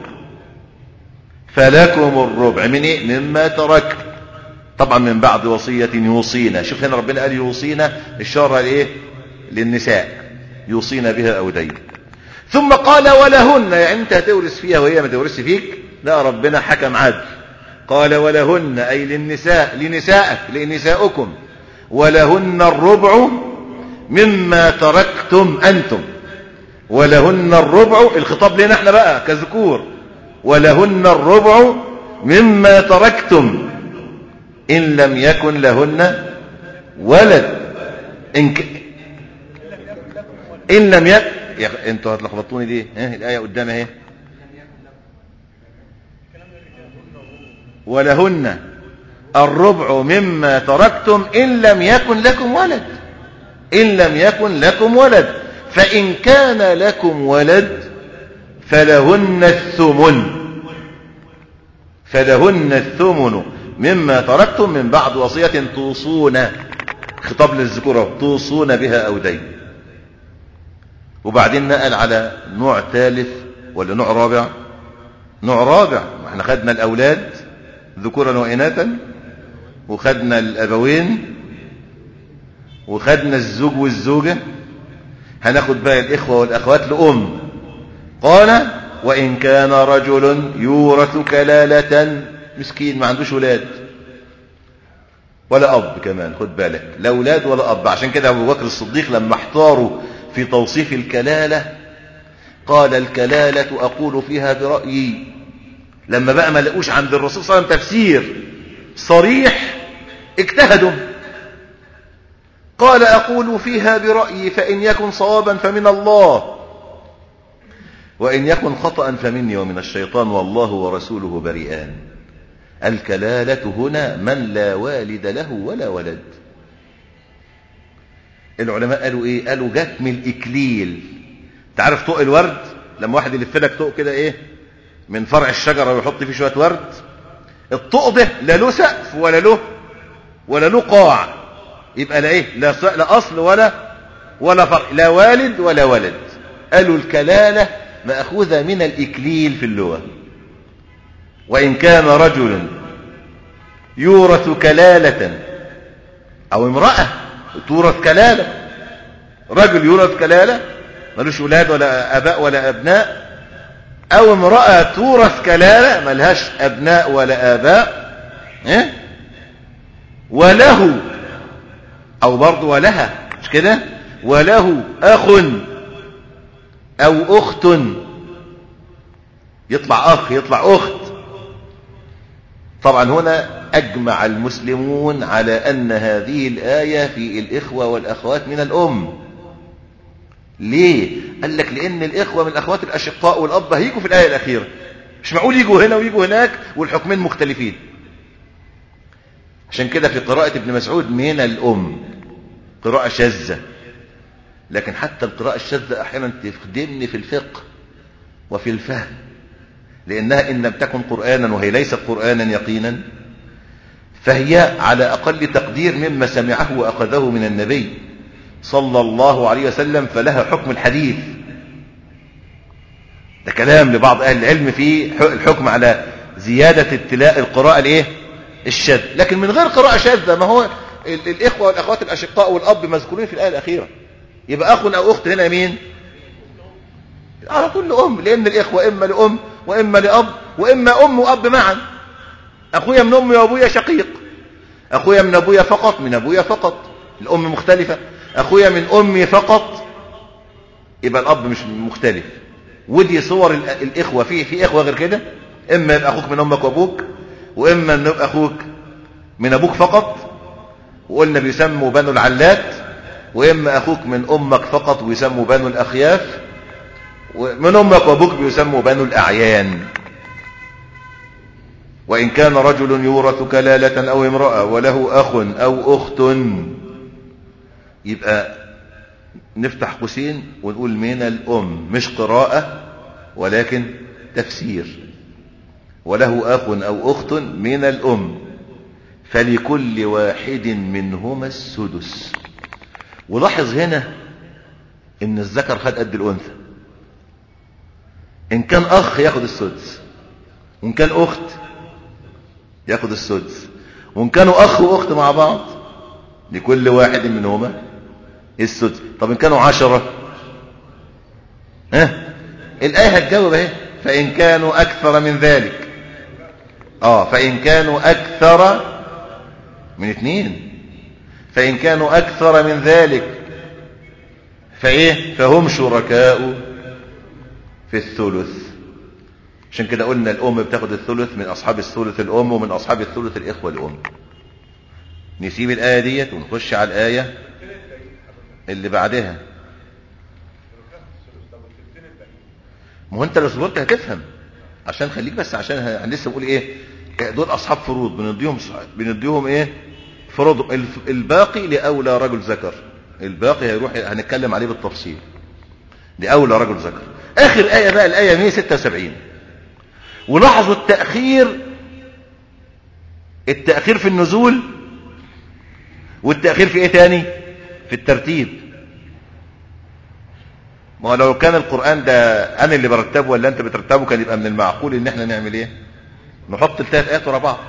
فلكم الربع من ايه مما تركت طبعا من بعد وصية يوصينا شوف هنا ربنا قال يوصينا الشارع لايه للنساء يوصينا بها او دين ثم قال ولهن يعني انت هتورث فيها وهي ما تورثش فيك لا ربنا حكم عدل قال ولهن اي للنساء لنسائك لنساؤكم ولهن الربع مما تركتم انتم ولهن الربع الخطاب لنا احنا بقى كذكور ولهن الربع مما تركتم إن لم يكن لهن ولد إن, ك... إن لم يكن يا أخ... انتوا هتلخبطوني ليه ها الآية قدام اهي ولهن الربع مما تركتم إن لم يكن لكم ولد إن لم يكن لكم ولد فإن كان لكم ولد فلهن الثمن فلهن الثمن مما تركتم من بعد وصية توصون خطاب للذكورة توصون بها أو دين وبعدين نقل على نوع ثالث ولا نوع رابع نوع رابع احنا خدنا الأولاد ذكورا وإناثا وخدنا الأبوين وخدنا الزوج والزوجة هناخد بقى الإخوة والأخوات لأم قال وإن كان رجل يورث كلالة مسكين ما عندوش ولاد ولا أب كمان خد بالك لا أولاد ولا أب عشان كده أبو بكر الصديق لما احتاروا في توصيف الكلالة قال الكلالة أقول فيها برأيي لما بقى ما لقوش عند الرسول صلى الله عليه وسلم تفسير صريح اجتهدوا قال أقول فيها برأيي فإن يكن صوابا فمن الله وإن يكن خطأ فمني ومن الشيطان والله ورسوله بريئان الكلالة هنا من لا والد له ولا ولد العلماء قالوا ايه قالوا جت من الإكليل تعرف طوق الورد لما واحد يلف لك طوق كده ايه من فرع الشجرة ويحط فيه شوية ورد الطوق ده لا له سقف ولا له ولا له قاع يبقى لا ايه لا, لا اصل ولا ولا فرع لا والد ولا ولد قالوا الكلالة مأخوذة من الإكليل في اللغة وإن كان رجل يورث كلالة أو امرأة تورث كلالة رجل يورث كلالة ملوش أولاد ولا أباء ولا أبناء أو امرأة تورث كلالة ملهاش أبناء ولا آباء إيه؟ وله أو برضه ولها مش كده وله أخ أو أخت يطلع أخ يطلع أخت طبعا هنا أجمع المسلمون على أن هذه الآية في الإخوة والأخوات من الأم ليه؟ قال لك لأن الإخوة من الأخوات الأشقاء والأب هيجوا في الآية الأخيرة مش معقول يجوا هنا ويجوا هناك والحكمين مختلفين عشان كده في قراءة ابن مسعود من الأم قراءة شاذة لكن حتى القراءة الشاذة أحيانا تخدمني في الفقه وفي الفهم لأنها إن لم تكن قرآنا وهي ليست قرآنا يقينا فهي على أقل تقدير مما سمعه وأخذه من النبي صلى الله عليه وسلم فلها حكم الحديث ده كلام لبعض أهل العلم في الحكم على زيادة ابتلاء القراءة الايه الشاذ لكن من غير قراءة شاذة ما هو الإخوة والأخوات الأشقاء والأب مذكورين في الآية الأخيرة يبقى أخ أو أخت هنا مين على طول لأم لأن الإخوة إما لأم وإما لأب وإما أم وأب معا أخويا من أمي وأبويا شقيق أخويا من أبويا فقط من أبويا فقط الأم مختلفة أخويا من أمي فقط يبقى الأب مش مختلف ودي صور الإخوة في في إخوة غير كده إما يبقى أخوك من أمك وأبوك وإما أن يبقى أخوك من أبوك فقط وقلنا بيسموا بنو العلات وإما أخوك من أمك فقط ويسموا بنو الأخياف ومن أمك وأبوك بيسموا بنو الأعيان وإن كان رجل يورث كلالة أو امرأة وله أخ أو أخت يبقى نفتح قوسين ونقول من الأم مش قراءة ولكن تفسير وله أخ أو أخت من الأم فلكل واحد منهما السدس ولاحظ هنا ان الذكر خد قد الأنثى إن كان أخ ياخد السدس وإن كان أخت ياخد السدس وإن كانوا أخ وأخت مع بعض لكل واحد منهما السدس طب إن كانوا عشرة ها الآية هتجاوب اهي فإن كانوا أكثر من ذلك آه فإن كانوا أكثر من اثنين فإن كانوا أكثر من ذلك فإيه فهم شركاء في الثلث عشان كده قلنا الأم بتاخد الثلث من أصحاب الثلث الأم ومن أصحاب الثلث الإخوة الأم نسيب الآية ديت ونخش على الآية اللي بعدها ما هو انت لو صبرت هتفهم عشان خليك بس عشان ه- لسه بقول ايه دول اصحاب فروض بنديهم بنديهم ايه فروض الف- الباقي لاولى رجل ذكر الباقي هيروح هنتكلم عليه بالتفصيل لاولى رجل ذكر اخر ايه بقى الايه 176 ولاحظوا التاخير التاخير في النزول والتاخير في ايه تاني في الترتيب ما هو لو كان القرآن ده انا اللي برتبه ولا انت بترتبه كان يبقى من المعقول ان احنا نعمل ايه نحط الثلاث ايات ورا بعض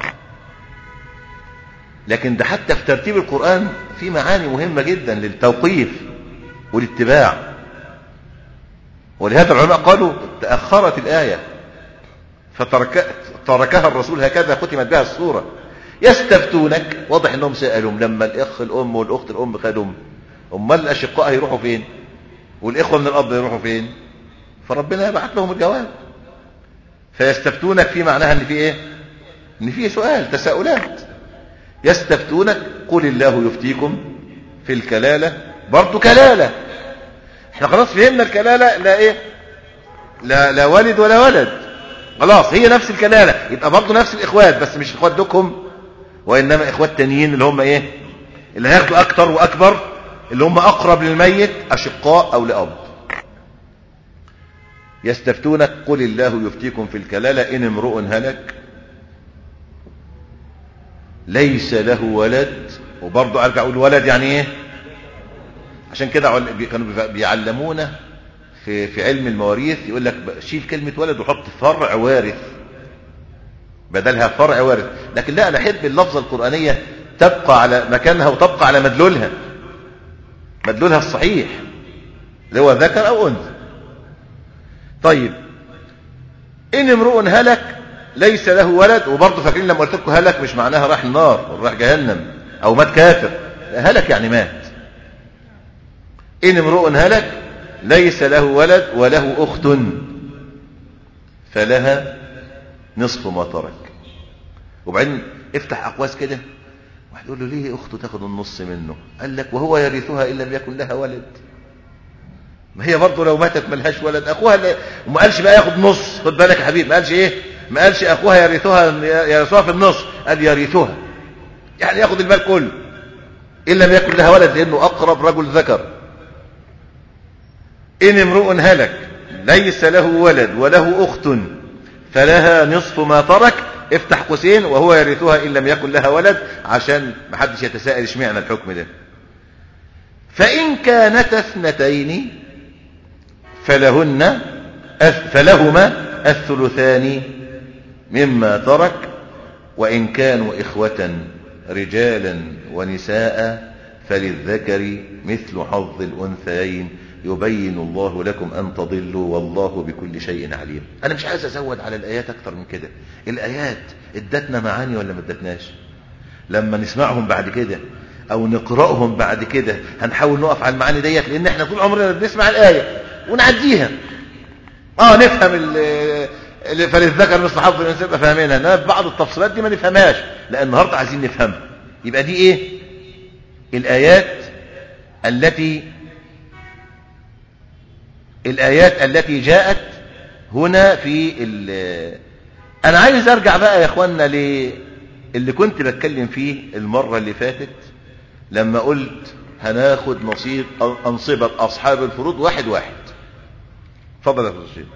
لكن ده حتى في ترتيب القرآن في معاني مهمة جدا للتوقيف والاتباع ولهذا العلماء قالوا تأخرت الآية فترك تركها الرسول هكذا ختمت بها السورة يستفتونك واضح انهم سألوا لما الاخ الام والاخت الام خدوا امال الاشقاء هيروحوا فين والاخوة من الاب يروحوا فين فربنا يبعث لهم الجواب فيستفتونك في معناها ان في ايه ان في سؤال تساؤلات يستفتونك قل الله يفتيكم في الكلالة برضو كلالة احنا خلاص فهمنا الكلالة لا ايه لا, لا والد ولا ولد خلاص هي نفس الكلالة يبقى برضو نفس الاخوات بس مش اخوات دوكم وانما اخوات تانيين اللي هم ايه اللي هياخدوا اكتر واكبر اللي هم اقرب للميت اشقاء او لاب يستفتونك قل الله يفتيكم في الكلالة ان امرؤ هلك ليس له ولد وبرضه ارجع اقول ولد يعني ايه عشان كده كانوا بيعلمونا في في علم المواريث يقول لك شيل كلمة ولد وحط فرع وارث بدلها فرع وارث لكن لا انا احب اللفظة القرآنية تبقى على مكانها وتبقى على مدلولها مدلولها الصحيح اللي هو ذكر او انثى طيب ان امرؤ هلك ليس له ولد وبرضه فاكرين لما قلت لكم هلك مش معناها راح النار ولا راح جهنم او مات كافر هلك يعني مات ان امرؤ هلك ليس له ولد وله اخت فلها نصف ما ترك وبعدين افتح اقواس كده واحد يقول له ليه اخته تاخد النص منه قال لك وهو يرثها ان لم يكن لها ولد ما هي برضه لو ماتت ملهاش ولد اخوها ل... وما قالش بقى ياخد نص خد بالك يا حبيبي ما قالش ايه ما قالش اخوها يرثها يرثها في النص قال يرثها يعني ياخد المال كله ان لم يكن لها ولد لانه اقرب رجل ذكر ان امرؤ هلك ليس له ولد وله اخت فلها نصف ما ترك افتح قوسين وهو يرثها ان لم يكن لها ولد عشان ما حدش يتساءل اشمعنى الحكم ده فان كانتا اثنتين فلهن فلهما الثلثان مما ترك وإن كانوا إخوة رجالا ونساء فللذكر مثل حظ الأنثيين يبين الله لكم أن تضلوا والله بكل شيء عليم أنا مش عايز أزود على الآيات أكتر من كده الآيات ادتنا معاني ولا ما ادتناش لما نسمعهم بعد كده أو نقرأهم بعد كده هنحاول نقف على المعاني ديت لأن احنا طول عمرنا بنسمع الآية ونعديها اه نفهم فللذكر مثل حظ الانثيين نبقى فاهمينها انما بعض التفصيلات دي ما نفهمهاش لان النهارده عايزين نفهمها يبقى دي ايه الايات التي الايات التي جاءت هنا في انا عايز ارجع بقى يا اخوانا اللي كنت بتكلم فيه المره اللي فاتت لما قلت هناخد نصيب انصبه اصحاب الفروض واحد واحد اتفضل يا استاذ الشيخ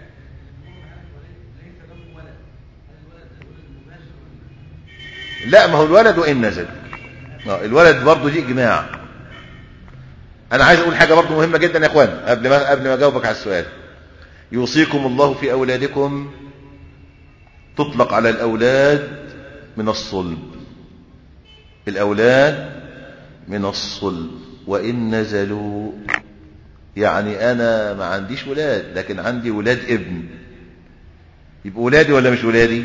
لا ما هو الولد وإن نزل الولد برضه دي إجماع أنا عايز أقول حاجة برضه مهمة جدا يا إخوان قبل ما قبل ما أجاوبك على السؤال يوصيكم الله في أولادكم تطلق على الأولاد من الصلب الأولاد من الصلب وإن نزلوا يعني أنا ما عنديش ولاد لكن عندي ولاد ابن يبقى ولادي ولا مش ولادي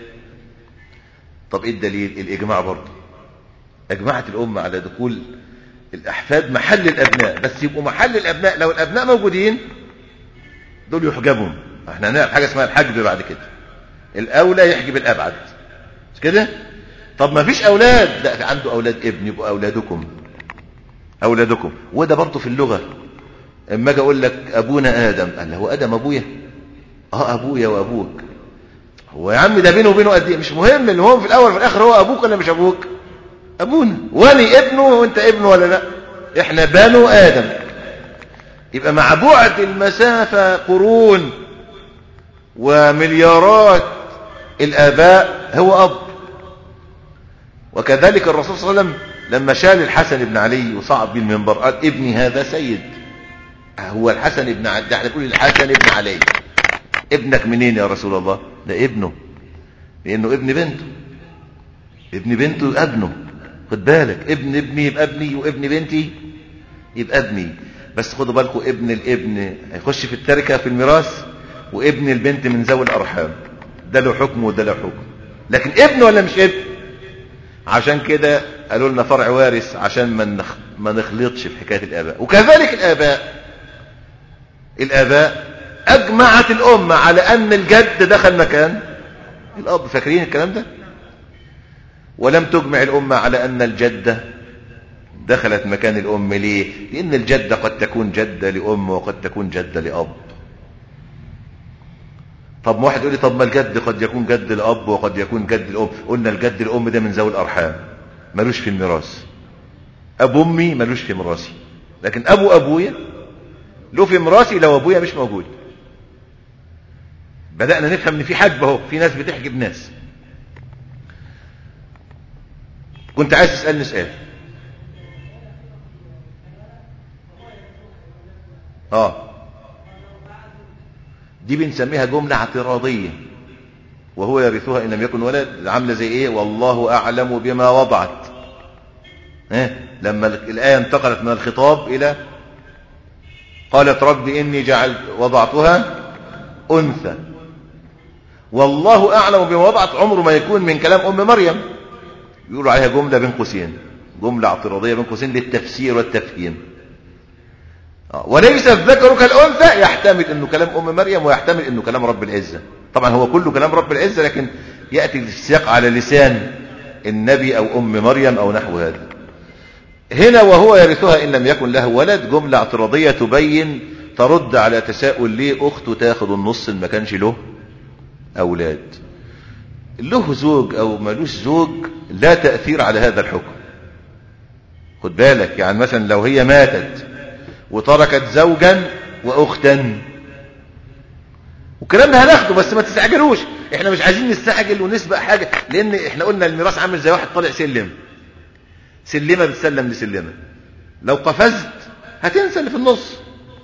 طب ايه الدليل الاجماع برضه اجمعت الامه على دخول الاحفاد محل الابناء بس يبقوا محل الابناء لو الابناء موجودين دول يحجبهم احنا هنعمل حاجه اسمها الحجب بعد كده الاولى يحجب الابعد مش كده طب ما فيش اولاد لا عنده اولاد ابن يبقوا اولادكم اولادكم وده برضه في اللغه اما اجي اقول لك ابونا ادم قال هو ادم ابويا اه ابويا وابوك هو يا عم ده بينه وبينه قد ايه مش مهم المهم في الاول وفي الاخر هو ابوك ولا مش ابوك ابونا واني ابنه وانت ابنه ولا لا احنا بنو ادم يبقى مع بعد المسافة قرون ومليارات الاباء هو اب وكذلك الرسول صلى الله عليه وسلم لما شال الحسن بن علي وصعد به المنبر قال ابني هذا سيد هو الحسن ابن علي ده احنا بنقول الحسن ابن علي ابنك منين يا رسول الله ده ابنه لانه ابن بنته ابن بنته ابنه خد بالك ابن ابني يبقى ابني وابن بنتي يبقى ابني بس خدوا بالكم ابن الابن هيخش في التركه في الميراث وابن البنت من ذوي الارحام ده له حكم وده له حكم لكن ابن ولا مش ابن عشان كده قالوا لنا فرع وارث عشان ما نخ... ما نخلطش في حكايه الاباء وكذلك الاباء الاباء اجمعت الامه على ان الجد دخل مكان الاب فاكرين الكلام ده ولم تجمع الامه على ان الجده دخلت مكان الام ليه لان الجده قد تكون جده لام وقد تكون جده لاب طب ما واحد يقول لي طب ما الجد قد يكون جد الاب وقد يكون جد الام قلنا الجد الام ده من ذوي الارحام ملوش في الميراث ابو امي ملوش في ميراثي لكن ابو ابويا له في ميراثي لو ابويا مش موجود بدانا نفهم ان في حجب اهو في ناس بتحجب ناس كنت عايز تسالني سؤال اه دي بنسميها جملة اعتراضية وهو يرثها إن لم يكن ولد عاملة زي إيه والله أعلم بما وضعت إيه؟ لما الآية انتقلت من الخطاب إلى قالت رب إني جعلت وضعتها أنثى والله أعلم بما وضعت عمره ما يكون من كلام أم مريم يقولوا عليها جملة بين قوسين جملة اعتراضية بين قوسين للتفسير والتفهيم وليس الذكر كالأنثى يحتمل أنه كلام أم مريم ويحتمل أنه كلام رب العزة طبعا هو كله كلام رب العزة لكن يأتي السياق على لسان النبي أو أم مريم أو نحو هذا هنا وهو يرثها إن لم يكن له ولد جملة اعتراضية تبين ترد على تساؤل ليه أخته تاخد النص ما كانش له أولاد له زوج أو ملوش زوج لا تأثير على هذا الحكم خد بالك يعني مثلا لو هي ماتت وتركت زوجا واختا والكلام ده هناخده بس ما تستعجلوش احنا مش عايزين نستعجل ونسبق حاجه لان احنا قلنا الميراث عامل زي واحد طالع سلم سلمه بتسلم لسلمه لو قفزت هتنسى اللي في النص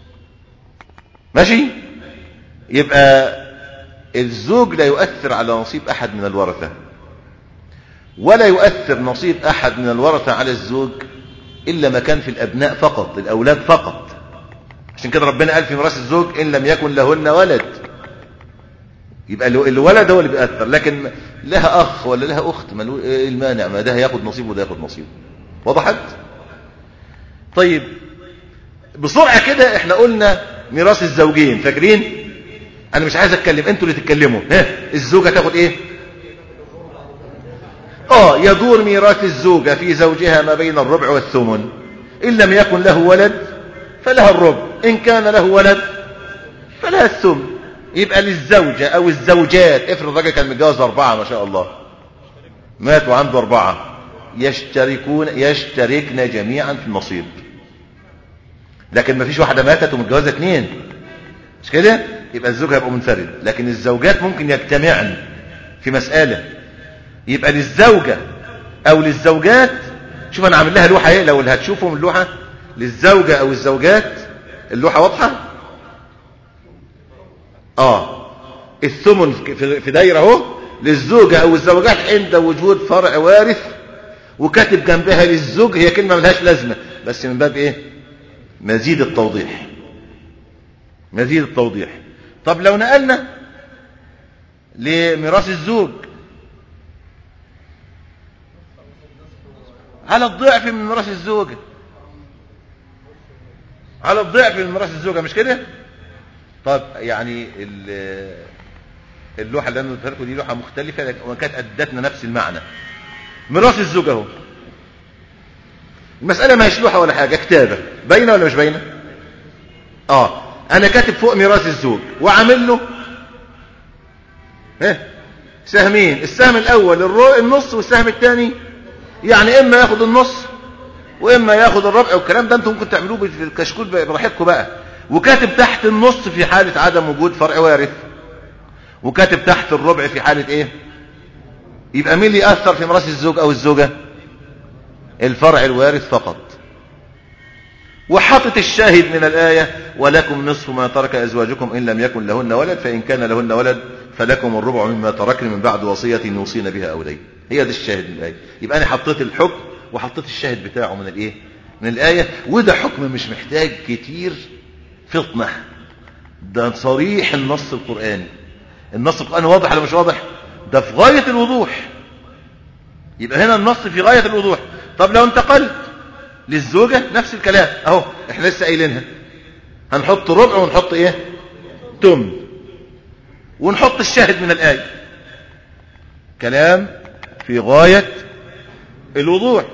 ماشي يبقى الزوج لا يؤثر على نصيب احد من الورثه ولا يؤثر نصيب احد من الورثه على الزوج إلا ما كان في الأبناء فقط الأولاد فقط عشان كده ربنا قال في ميراث الزوج إن لم يكن لهن ولد يبقى الولد هو اللي بيأثر لكن لها أخ ولا لها أخت ما إيه المانع ما ده هياخد نصيبه وده ياخد نصيبه وضحت طيب بسرعة كده احنا قلنا ميراث الزوجين فاكرين انا مش عايز اتكلم انتوا اللي تتكلموا ها الزوجة تاخد ايه اه يدور ميراث الزوجة في زوجها ما بين الربع والثمن إن لم يكن له ولد فلها الربع إن كان له ولد فلها الثمن يبقى للزوجة أو الزوجات افرض راجل كان متجوز أربعة ما شاء الله مات وعنده أربعة يشتركون يشتركن جميعا في النصيب لكن ما فيش واحدة ماتت ومتجوزة اثنين مش كده يبقى الزوج هيبقى منفرد لكن الزوجات ممكن يجتمعن في مسألة يبقى للزوجة او للزوجات شوف انا عامل لها لوحة ايه لو اللي هتشوفوا من اللوحة للزوجة او الزوجات اللوحة واضحة اه الثمن في دايرة اهو للزوجة او الزوجات عند وجود فرع وارث وكاتب جنبها للزوج هي كلمة ملهاش لازمة بس من باب ايه مزيد التوضيح مزيد التوضيح طب لو نقلنا لميراث الزوج على الضعف من ميراث الزوجة على الضعف من ميراث الزوجة مش كده طب يعني اللوحة اللي انا قلتها لكم دي لوحة مختلفة وكانت ادتنا نفس المعنى ميراث الزوجة اهو المسألة ما هيش لوحة ولا حاجة كتابة باينة ولا مش باينة اه انا كاتب فوق ميراث الزوج وعامل له ايه سهمين السهم الاول الرو... النص والسهم الثاني يعني اما ياخد النص واما ياخد الربع والكلام ده انتم ممكن تعملوه في الكشكول براحتكم بقى وكاتب تحت النص في حالة عدم وجود فرع وارث وكاتب تحت الربع في حالة ايه يبقى مين اللي يأثر في ميراث الزوج او الزوجة الفرع الوارث فقط وحطت الشاهد من الآية ولكم نصف ما ترك أزواجكم إن لم يكن لهن ولد فإن كان لهن ولد فلكم الربع مما تركن من بعد وصية يوصين بها أو دين هي دي الشاهد من الآية يبقى أنا حطيت الحكم وحطيت الشاهد بتاعه من الإيه من الآية وده حكم مش محتاج كتير فطنة ده صريح النص القرآني النص القرآني واضح ولا مش واضح ده في غاية الوضوح يبقى هنا النص في غاية الوضوح طب لو انتقلت للزوجة نفس الكلام اهو احنا لسه قايلينها هنحط ربع ونحط ايه تم ونحط الشاهد من الآية كلام في غاية الوضوح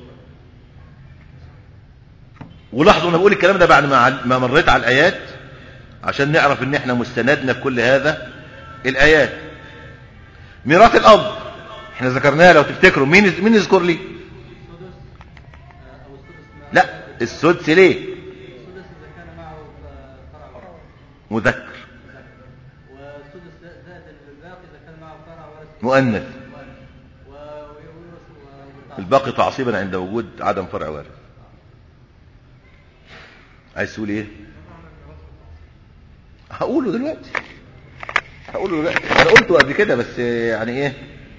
ولاحظوا انا بقول الكلام ده بعد ما ما مريت على الآيات عشان نعرف ان احنا مستندنا في كل هذا الآيات ميراث الأب احنا ذكرناها لو تفتكروا مين مين يذكر لي لا السدس ليه مذكر مؤنث الباقي تعصيبا عند وجود عدم فرع وارث عايز تقول ايه هقوله دلوقتي هقوله دلوقتي انا قلته قبل كده بس يعني ايه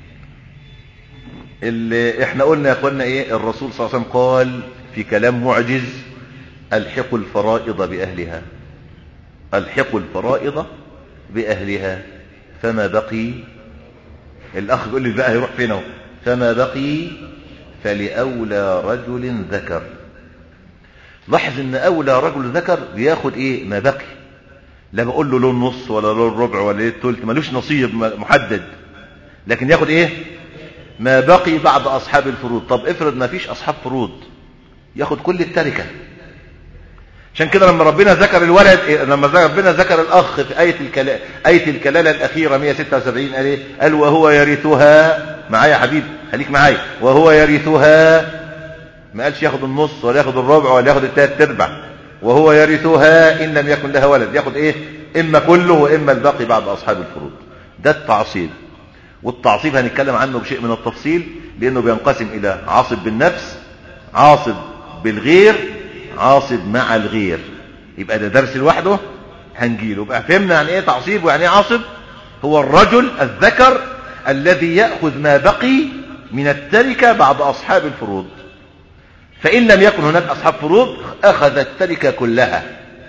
اللي احنا قلنا يا اخوانا ايه الرسول صلى الله عليه وسلم قال في كلام معجز الحقوا الفرائض باهلها الحقوا الفرائض باهلها فما بقي الاخ يقول لي بقى هيروح فين اهو فما بقي فلاولى رجل ذكر لاحظ ان اولى رجل ذكر بياخد ايه ما بقي لا بقول له له النص ولا له الربع ولا ايه الثلث ملوش نصيب محدد لكن ياخد ايه ما بقي بعد اصحاب الفروض طب افرض ما فيش اصحاب فروض ياخد كل التركه عشان كده لما ربنا ذكر الولد لما ربنا ذكر الاخ في ايه الكلالة ايه الكلاله الاخيره 176 قال ايه قال وهو يرثها معايا يا حبيبي خليك معايا وهو يرثها ما قالش ياخد النص ولا ياخد الربع ولا ياخد الثلاث ارباع وهو يرثها ان لم يكن لها ولد ياخد ايه اما كله واما الباقي بعد اصحاب الفروض ده التعصيب والتعصيب هنتكلم عنه بشيء من التفصيل لانه بينقسم الى عاصب بالنفس عاصب بالغير عاصب مع الغير يبقى ده درس لوحده هنجيله بقى فهمنا يعني ايه تعصيب ويعني ايه عاصب هو الرجل الذكر الذي يأخذ ما بقي من التركة بعد أصحاب الفروض فإن لم يكن هناك أصحاب فروض أخذ التركة كلها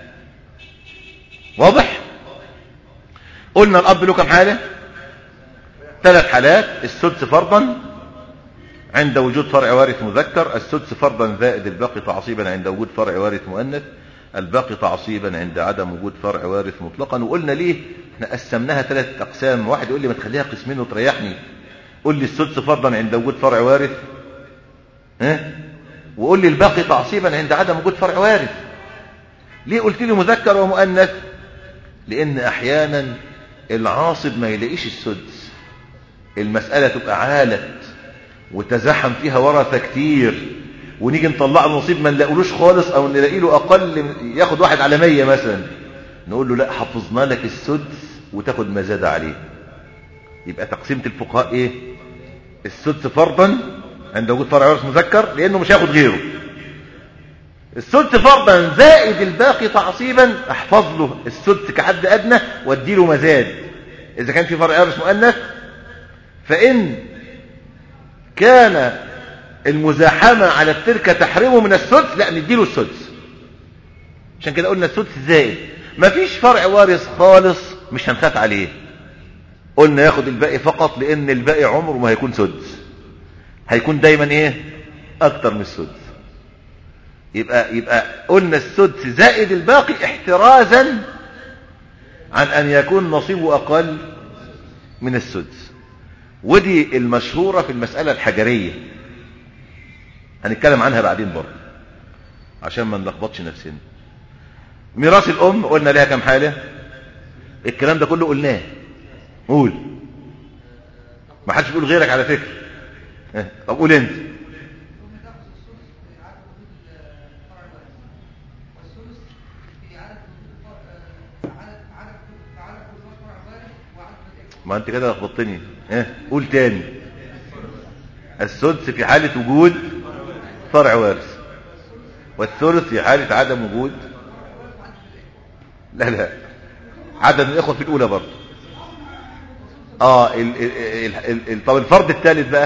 واضح قلنا الأب له كم حالة ثلاث حالات السدس فرضا عند وجود فرع وارث مذكر السدس فرضا زائد الباقي تعصيبا عند وجود فرع وارث مؤنث الباقي تعصيبا عند عدم وجود فرع وارث مطلقا وقلنا ليه احنا قسمناها ثلاث اقسام واحد يقول لي ما تخليها قسمين وتريحني قول لي السدس فرضا عند وجود فرع وارث ها وقول لي الباقي تعصيبا عند عدم وجود فرع وارث ليه قلت لي مذكر ومؤنث لان احيانا العاصب ما يلاقيش السدس المسألة تبقى عالت وتزحم فيها ورثة كتير ونيجي نطلع له نصيب ما نلاقولوش خالص او نلاقي له اقل ياخد واحد على مية مثلا نقول له لا حفظنا لك السدس وتاخد ما زاد عليه يبقى تقسيمة الفقهاء ايه السدس فرضا عند وجود فرع وارث مذكر لانه مش هياخد غيره السدس فرضا زائد الباقي تعصيبا احفظ له السدس كحد ادنى وادي له مزاد اذا كان في فرع وارث مؤنث فان كان المزاحمة على التركة تحرمه من السدس لا نديله السدس عشان كده قلنا السدس زائد مفيش فرع وارث خالص مش هنخاف عليه قلنا ياخد الباقي فقط لان الباقي عمره ما هيكون سدس هيكون دايما ايه اكتر من السدس يبقى يبقى قلنا السدس زائد الباقي احترازا عن ان يكون نصيبه اقل من السدس ودي المشهورة في المسألة الحجرية هنتكلم عنها بعدين برضه عشان ما نلخبطش نفسنا ميراث الام قلنا لها كم حالة الكلام ده كله قلناه قول ما حدش بيقول غيرك على فكرة اه، طب قول انت ما انت كده لخبطتني اه قول تاني السدس في حالة وجود فرع وارث والثلث في حالة عدم وجود لا لا عدد الإخوة في الأولى برضه اه ال ال ال ال طب الفرد الثالث بقى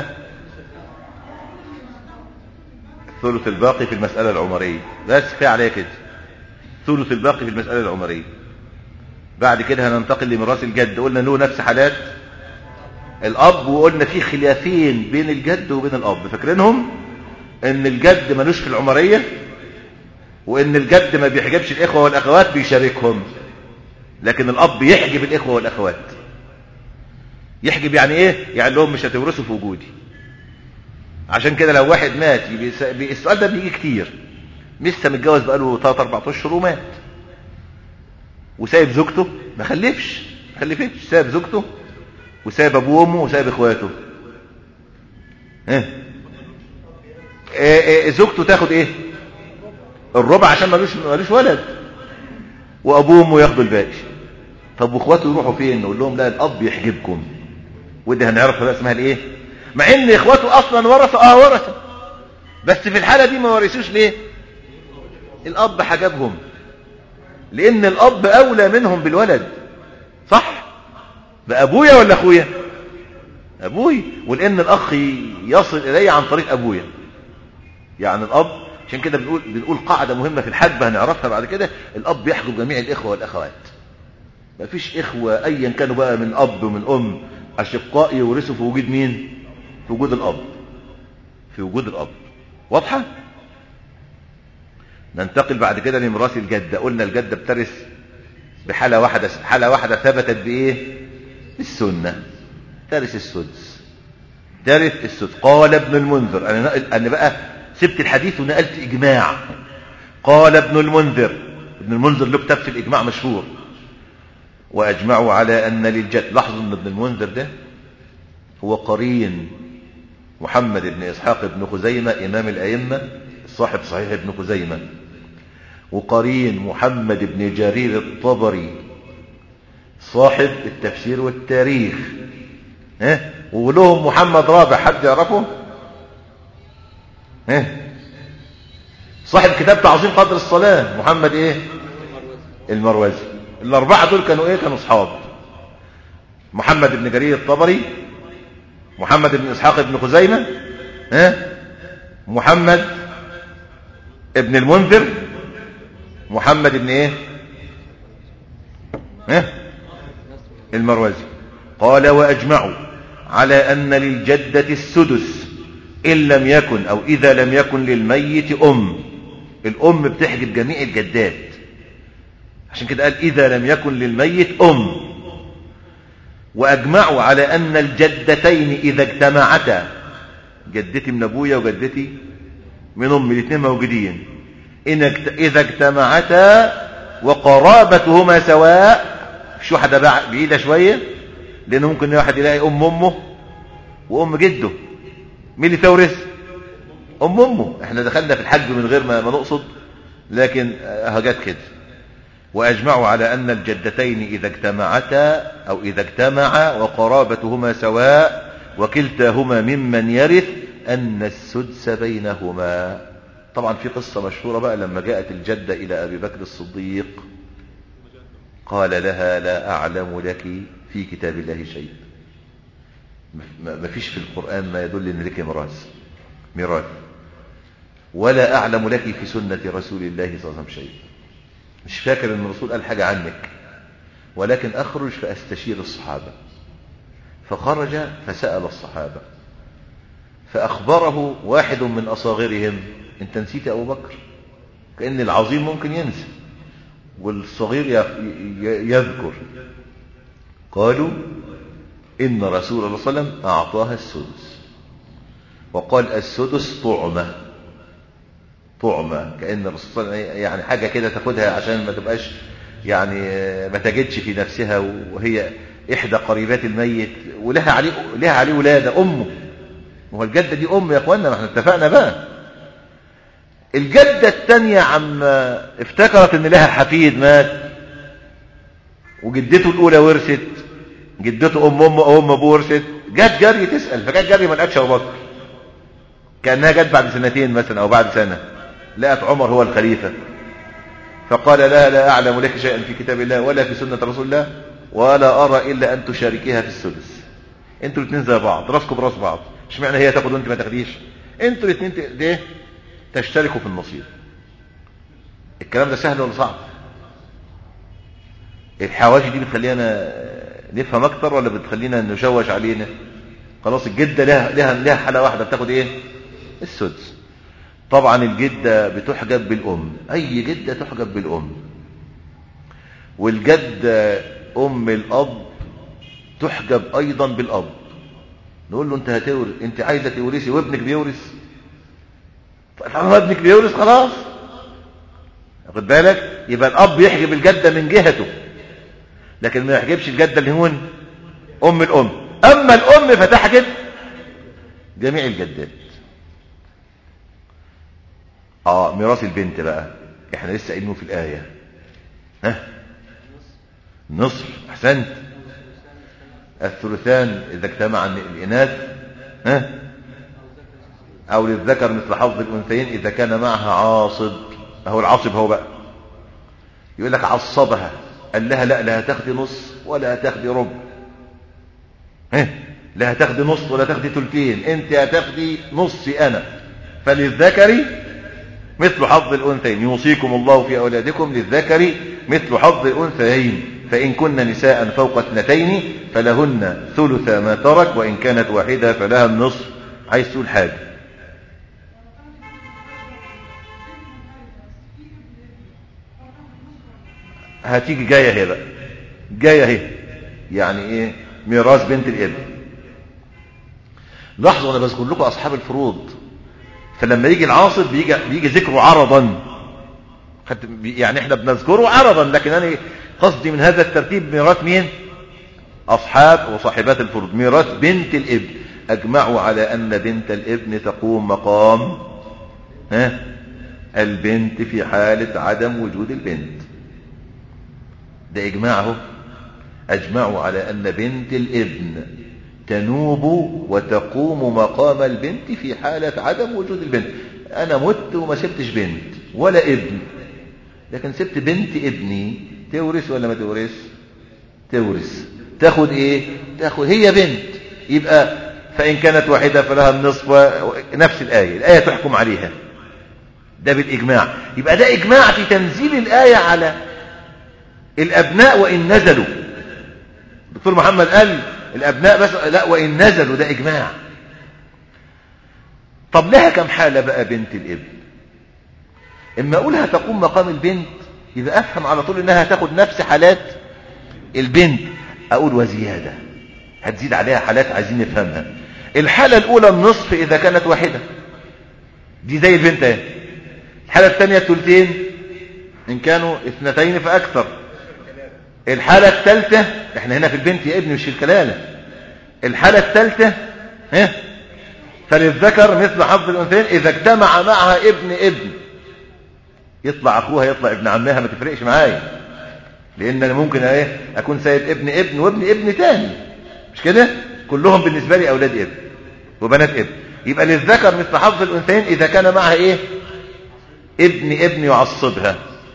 الثلث الباقي في المسألة العمرية بس كفاية عليها كده ثلث الباقي في المسألة العمرية بعد كده هننتقل لميراث الجد قلنا له نفس حالات الأب وقلنا في خلافين بين الجد وبين الأب فاكرينهم ان الجد ملوش في العمرية وان الجد ما بيحجبش الإخوة والأخوات بيشاركهم لكن الأب يحجب الإخوة والأخوات يحجب يعني ايه يعني لهم مش هتورثوا في وجودي عشان كده لو واحد مات السؤال ده بيجي كتير لسه متجوز بقاله 3 4 اشهر ومات وسايب زوجته ما خلفش ما خلفتش سايب زوجته وسايب ابوه وامه وسايب اخواته ايه زوجته تاخد ايه الربع عشان ملوش ملوش ولد وابوه وامه ياخدوا الباقي طب واخواته يروحوا فين نقول لهم لا الاب يحجبكم ودي هنعرف بقى اسمها الايه مع ان اخواته اصلا ورثوا اه ورثوا بس في الحاله دي ما ورثوش ليه الاب حجبهم لان الاب اولى منهم بالولد صح بابويا ولا اخويا ابوي ولان الاخ يصل الي عن طريق ابويا يعني الاب عشان كده بنقول بنقول قاعده مهمه في الحجب هنعرفها بعد كده الاب يحجب جميع الاخوه والاخوات ما فيش اخوه ايا كانوا بقى من اب ومن ام اشقاء يورثوا في وجود مين في وجود الاب في وجود الاب واضحه ننتقل بعد كده لميراث الجده قلنا الجده بترث بحاله واحده حاله واحده ثبتت بايه بالسنه ترث السدس ترث السدس قال ابن المنذر انا نقل انا بقى سبت الحديث ونقلت اجماع قال ابن المنذر ابن المنذر له كتاب في الاجماع مشهور واجمعوا على ان للجد لاحظوا ان ابن المنذر ده هو قرين محمد بن اسحاق بن خزيمه امام الائمه صاحب صحيح ابن خزيمه وقرين محمد بن جرير الطبري صاحب التفسير والتاريخ ها ولهم محمد رابع حد يعرفه ها صاحب كتاب تعظيم قدر الصلاه محمد ايه المروزي الاربعه دول كانوا ايه كانوا اصحاب محمد بن جرير الطبري محمد بن اسحاق بن خزيمه ها محمد ابن المنذر محمد بن ايه ها المروزي قال واجمعوا على ان للجده السدس ان لم يكن او اذا لم يكن للميت ام الام بتحجب جميع الجدات عشان كده قال اذا لم يكن للميت ام واجمعوا على ان الجدتين اذا اجتمعتا جدتي من ابويا وجدتي من امي الاثنين موجودين إن اذا اجتمعتا وقرابتهما سواء مش واحده بعيده شويه لان ممكن واحد يلاقي ام امه وام جده مين اللي تورث ام امه احنا دخلنا في الحج من غير ما, ما نقصد لكن هجت كده واجمعوا على ان الجدتين اذا اجتمعتا او اذا اجتمعا وقرابتهما سواء وكلتاهما ممن يرث ان السدس بينهما طبعا في قصة مشهورة بقى لما جاءت الجدة الى ابي بكر الصديق قال لها لا اعلم لك في كتاب الله شيء ما فيش في القرآن ما يدل ان لك ميراث ميراث ولا اعلم لك في سنة رسول الله صلى الله عليه وسلم شيء مش فاكر ان الرسول قال حاجة عنك ولكن اخرج فاستشير الصحابة فخرج فسأل الصحابة فاخبره واحد من اصاغرهم انت نسيت يا ابو بكر كأن العظيم ممكن ينسى والصغير يذكر قالوا إن رسول الله صلى الله عليه وسلم أعطاها السدس وقال السدس طعمة طعمة كأن الرسول صلى الله عليه وسلم يعني حاجة كده تاخدها عشان ما تبقاش يعني ما تجدش في نفسها وهي إحدى قريبات الميت ولها عليه لها عليه ولادة أمه وهو الجدة دي أم يا أخوانا ما احنا اتفقنا بقى الجدة الثانية عم افتكرت ان لها حفيد مات وجدته الاولى ورثت جدته ام امه او ام ابوه ورثت جت جري تسال فجت جري ما لقتش ابو بكر كانها جت بعد سنتين مثلا او بعد سنه لقت عمر هو الخليفة فقال لا لا أعلم لك شيئا في كتاب الله ولا في سنة رسول الله ولا أرى إلا أن تشاركيها في السدس انتوا الاثنين زي بعض راسكم براس بعض اشمعنى هي تاخد وانت ما تاخديش انتوا الاثنين ده تشتركوا في النصيب الكلام ده سهل ولا صعب الحواجي دي بتخلينا نفهم اكتر ولا بتخلينا نشوش علينا خلاص الجده لها لها لها حاله واحده بتاخد ايه السدس طبعا الجده بتحجب بالام اي جده تحجب بالام والجده ام الاب تحجب ايضا بالاب نقول له انت هتورث انت عايزه تورثي وابنك بيورث طالما ابنك بيورث خلاص واخد بالك يبقى الاب يحجب الجده من جهته لكن ما يحجبش الجده اللي هون ام الام اما الام فتحجب جميع الجدات اه ميراث البنت بقى احنا لسه قايلينه في الايه ها نصف احسنت الثلثان اذا اجتمع الاناث ها او للذكر مثل حظ الانثيين اذا كان معها عاصب هو العاصب هو بقى يقول لك عصبها قال لها لا لا هتاخدي نص ولا هتاخدي ربع ها لا هتاخدي نص ولا هتاخدي ثلثين انت هتاخدي نصي انا فللذكر مثل حظ الانثيين يوصيكم الله في اولادكم للذكر مثل حظ الانثيين فان كن نساء فوق اثنتين فلهن ثلث ما ترك وان كانت واحده فلها النصف عايز تقول حاجه هتيجي جايه اهي بقى جايه اهي يعني ايه ميراث بنت الابن لاحظوا انا بذكر لكم اصحاب الفروض فلما يجي العاصب بيجي بيجي ذكره عرضا يعني احنا بنذكره عرضا لكن انا قصدي من هذا الترتيب ميراث مين اصحاب وصاحبات الفروض ميراث بنت الابن اجمعوا على ان بنت الابن تقوم مقام ها البنت في حالة عدم وجود البنت ده اجماعه اجمعوا على ان بنت الابن تنوب وتقوم مقام البنت في حالة عدم وجود البنت انا مت وما سبتش بنت ولا ابن لكن سبت بنت ابني تورث ولا ما تورث تورث تاخد ايه تاخد هي بنت يبقى فان كانت واحدة فلها النصف نفس الآية الآية تحكم عليها ده بالإجماع يبقى ده إجماع في تنزيل الآية على الأبناء وإن نزلوا الدكتور محمد قال الأبناء بس لا وإن نزلوا ده إجماع طب لها كم حالة بقى بنت الابن إما أقولها تقوم مقام البنت يبقى أفهم على طول إنها تاخد نفس حالات البنت أقول وزيادة هتزيد عليها حالات عايزين نفهمها الحالة الأولى النصف إذا كانت واحدة دي زي البنت اهي الحالة الثانية الثلثين إن كانوا اثنتين فأكثر الحالة الثالثة احنا هنا في البنت يا ابني مش الكلالة الحالة الثالثة ها فللذكر مثل حظ الأنثيين إذا اجتمع معها ابن ابن يطلع أخوها يطلع ابن عمها ما تفرقش معايا لأن أنا ممكن ايه أكون سايب ابن ابن وابن ابن تاني مش كده كلهم بالنسبة لي أولاد ابن وبنات ابن يبقى للذكر مثل حظ الأنثيين إذا كان معها إيه ابن ابن يعصبها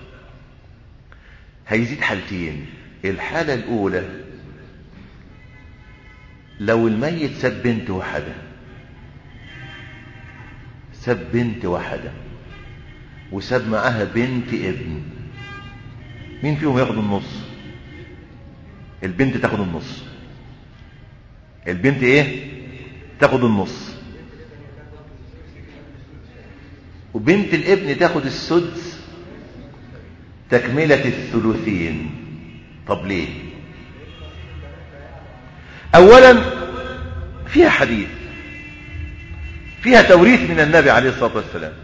هيزيد حالتين الحالة الأولى لو الميت ساب بنت واحدة ساب بنت واحدة وساب معاها بنت ابن مين فيهم ياخد النص البنت تاخد النص البنت ايه تاخد النص وبنت الابن تاخد السدس تكملة الثلثين طب ليه اولا فيها حديث فيها توريث من النبي عليه الصلاة والسلام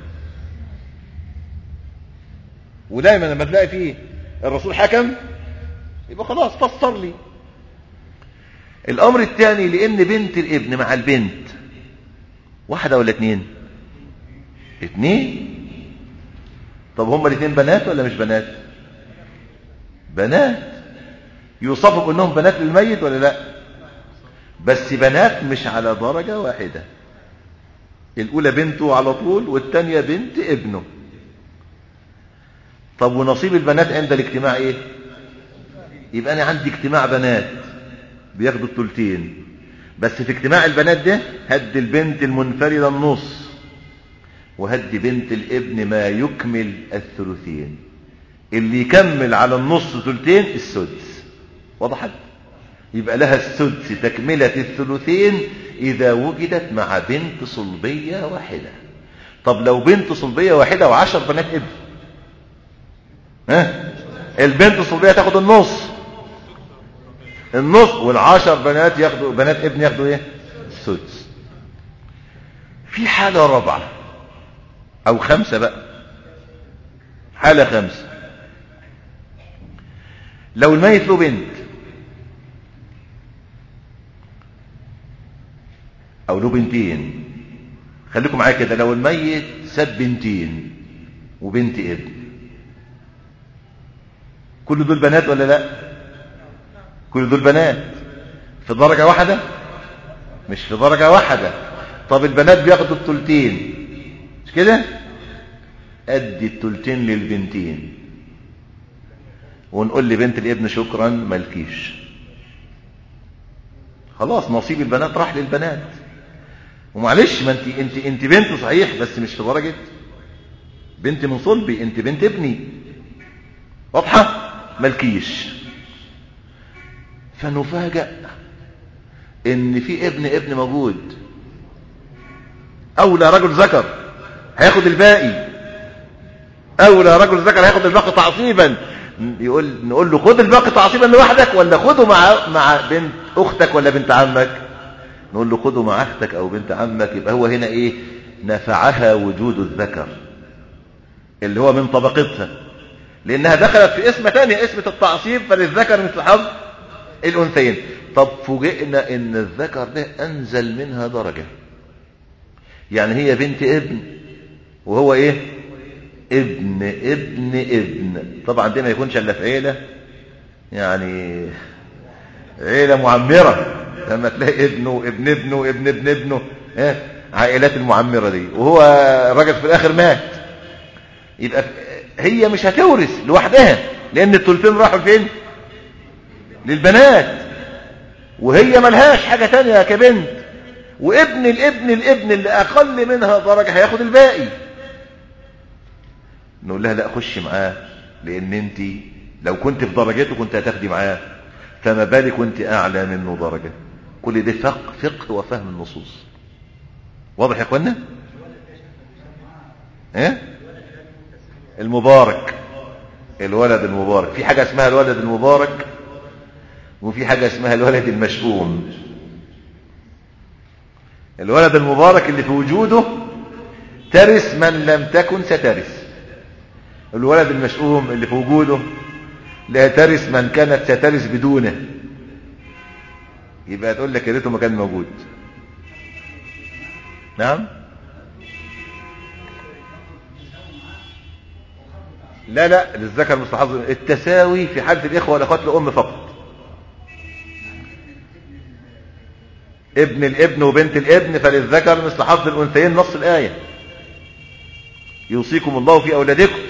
ودايما لما تلاقي فيه الرسول حكم يبقى خلاص فسر لي الامر الثاني لان بنت الابن مع البنت واحدة ولا اتنين اتنين طب هما الاثنين بنات ولا مش بنات بنات يوصفوا بانهم بنات للميت ولا لا بس بنات مش على درجة واحدة الاولى بنته على طول والتانية بنت ابنه طب ونصيب البنات عند الاجتماع ايه يبقى انا عندي اجتماع بنات بياخدوا الثلثين بس في اجتماع البنات ده هد البنت المنفردة النص وهد بنت الابن ما يكمل الثلثين اللي يكمل على النص ثلثين السدس وضحت يبقى لها السدس تكملة الثلثين إذا وجدت مع بنت صلبية واحدة طب لو بنت صلبية واحدة وعشر بنات ابن ها البنت الصلبية تاخد النص النص والعشر بنات ياخدوا بنات ابن ياخدوا ايه السدس في حالة رابعة او خمسة بقى حالة خمسة لو الميت له بنت او له بنتين خليكم معايا كده لو الميت ساب بنتين وبنت ابن كل دول بنات ولا لا كل دول بنات في درجة واحدة مش في درجة واحدة طب البنات بياخدوا التلتين مش كده ادي التلتين للبنتين ونقول لبنت الابن شكرا ملكيش خلاص نصيب البنات راح للبنات ومعلش ما انت انت انت بنت صحيح بس مش في درجه بنت من صلبي انت بنت ابني واضحه ملكيش فنفاجأ ان في ابن ابن موجود اولى رجل ذكر هياخد الباقي اولى رجل ذكر هياخد الباقي تعصيبا يقول نقول له خد الباقي تعصيبا لوحدك ولا خده مع مع بنت اختك ولا بنت عمك نقول له خده مع اختك او بنت عمك يبقى هو هنا ايه نفعها وجود الذكر اللي هو من طبقتها لانها دخلت في اسم ثاني اسم التعصيب فللذكر مثل حظ الانثيين طب فوجئنا ان الذكر ده انزل منها درجة يعني هي بنت ابن وهو ايه ابن ابن ابن طبعا دي ما يكونش الا في عيلة يعني عيلة معمرة لما تلاقي ابنه ابن ابنه ابن ابن ابنه ايه عائلات المعمرة دي وهو الراجل في الاخر مات يبقى هي مش هتورث لوحدها لان الثلثين راحوا فين للبنات وهي ملهاش حاجة تانية كبنت وابن الابن الابن اللي اقل منها درجة هياخد الباقي نقول لها لا خش معاه لان انت لو كنت في درجته كنت هتاخدي معاه فما بالك وانت اعلى منه درجة كل ده فقه فقه وفهم النصوص واضح يا اخوانا ايه المبارك الولد المبارك في حاجة اسمها الولد المبارك وفي حاجة اسمها الولد المشؤوم الولد المبارك اللي في وجوده ترث من لم تكن سترث الولد المشؤوم اللي في وجوده لا ترث من كانت سترث بدونه يبقى تقول لك يا ريته ما كان موجود نعم لا لا للذكر مستحض التساوي في حالة الإخوة والأخوات لأم فقط ابن الابن وبنت الابن فللذكر مثل حظ الأنثيين نص الآية يوصيكم الله في أولادكم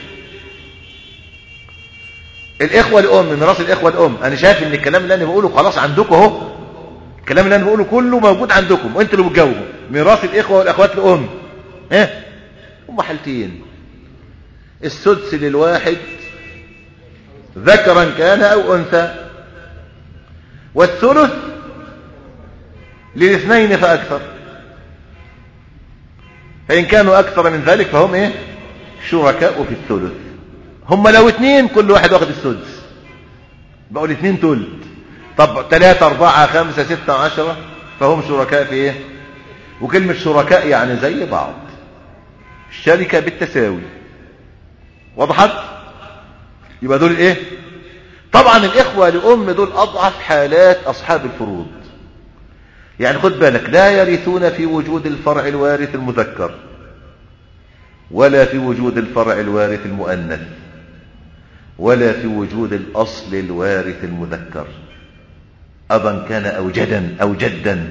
الإخوة الأم ميراث الإخوة الأم أنا شايف إن الكلام اللي أنا بقوله خلاص عندكم أهو الكلام اللي أنا بقوله كله موجود عندكم وأنتوا اللي بتجاوبوا ميراث الإخوة والأخوات الأم ها هم حالتين السدس للواحد ذكرا كان أو أنثى والثلث للاثنين فأكثر فإن كانوا أكثر من ذلك فهم إيه شركاء في الثلث هم لو اثنين كل واحد واخد السدس بقوا الاثنين تلت طب ثلاثة أربعة خمسة ستة عشرة فهم شركاء في إيه وكلمة شركاء يعني زي بعض الشركة بالتساوي وضحت يبقى دول ايه طبعا الاخوة لأم دول اضعف حالات اصحاب الفروض يعني خد بالك لا يرثون في وجود الفرع الوارث المذكر ولا في وجود الفرع الوارث المؤنث ولا في وجود الاصل الوارث المذكر ابا كان او جدا او جدا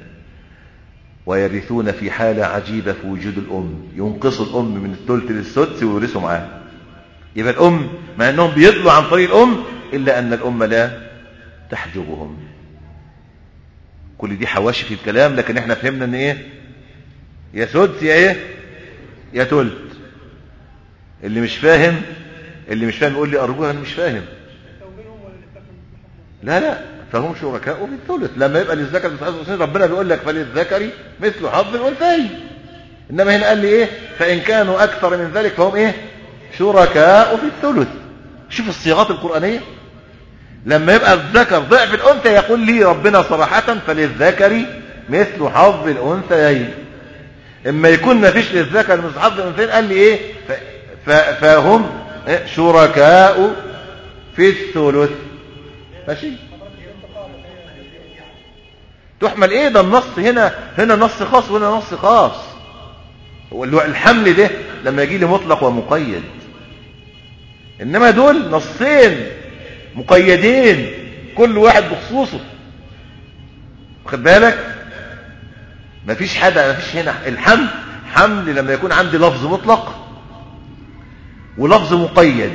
ويرثون في حالة عجيبة في وجود الأم ينقص الأم من الثلث للسدس ويورثوا معاه يبقى الأم مع أنهم بيطلوا عن طريق الأم إلا أن الأم لا تحجبهم كل دي حواشي في الكلام لكن احنا فهمنا ان ايه يا سدس يا ايه يا تلت اللي مش فاهم اللي مش فاهم يقول لي ارجوها انا مش فاهم لا لا فهم شركاء في الثلث لما يبقى للذكر مثل حظ الانثيين ربنا بيقول لك فللذكر مثل حظ الانثيين انما هنا قال لي ايه فان كانوا اكثر من ذلك فهم ايه شركاء في الثلث شوف الصياغات القرانيه لما يبقى الذكر ضعف الانثى يقول لي ربنا صراحه فللذكر مثل حظ الانثيين اما يكون ما فيش للذكر مثل حظ الانثيين قال لي ايه ف... ف... فهم إيه؟ شركاء في الثلث ماشي تحمل ايه ده النص هنا هنا نص خاص وهنا نص خاص هو اللي هو الحمل ده لما يجي لي مطلق ومقيد انما دول نصين مقيدين كل واحد بخصوصه واخد بالك مفيش حدا مفيش هنا الحمل حمل لما يكون عندي لفظ مطلق ولفظ مقيد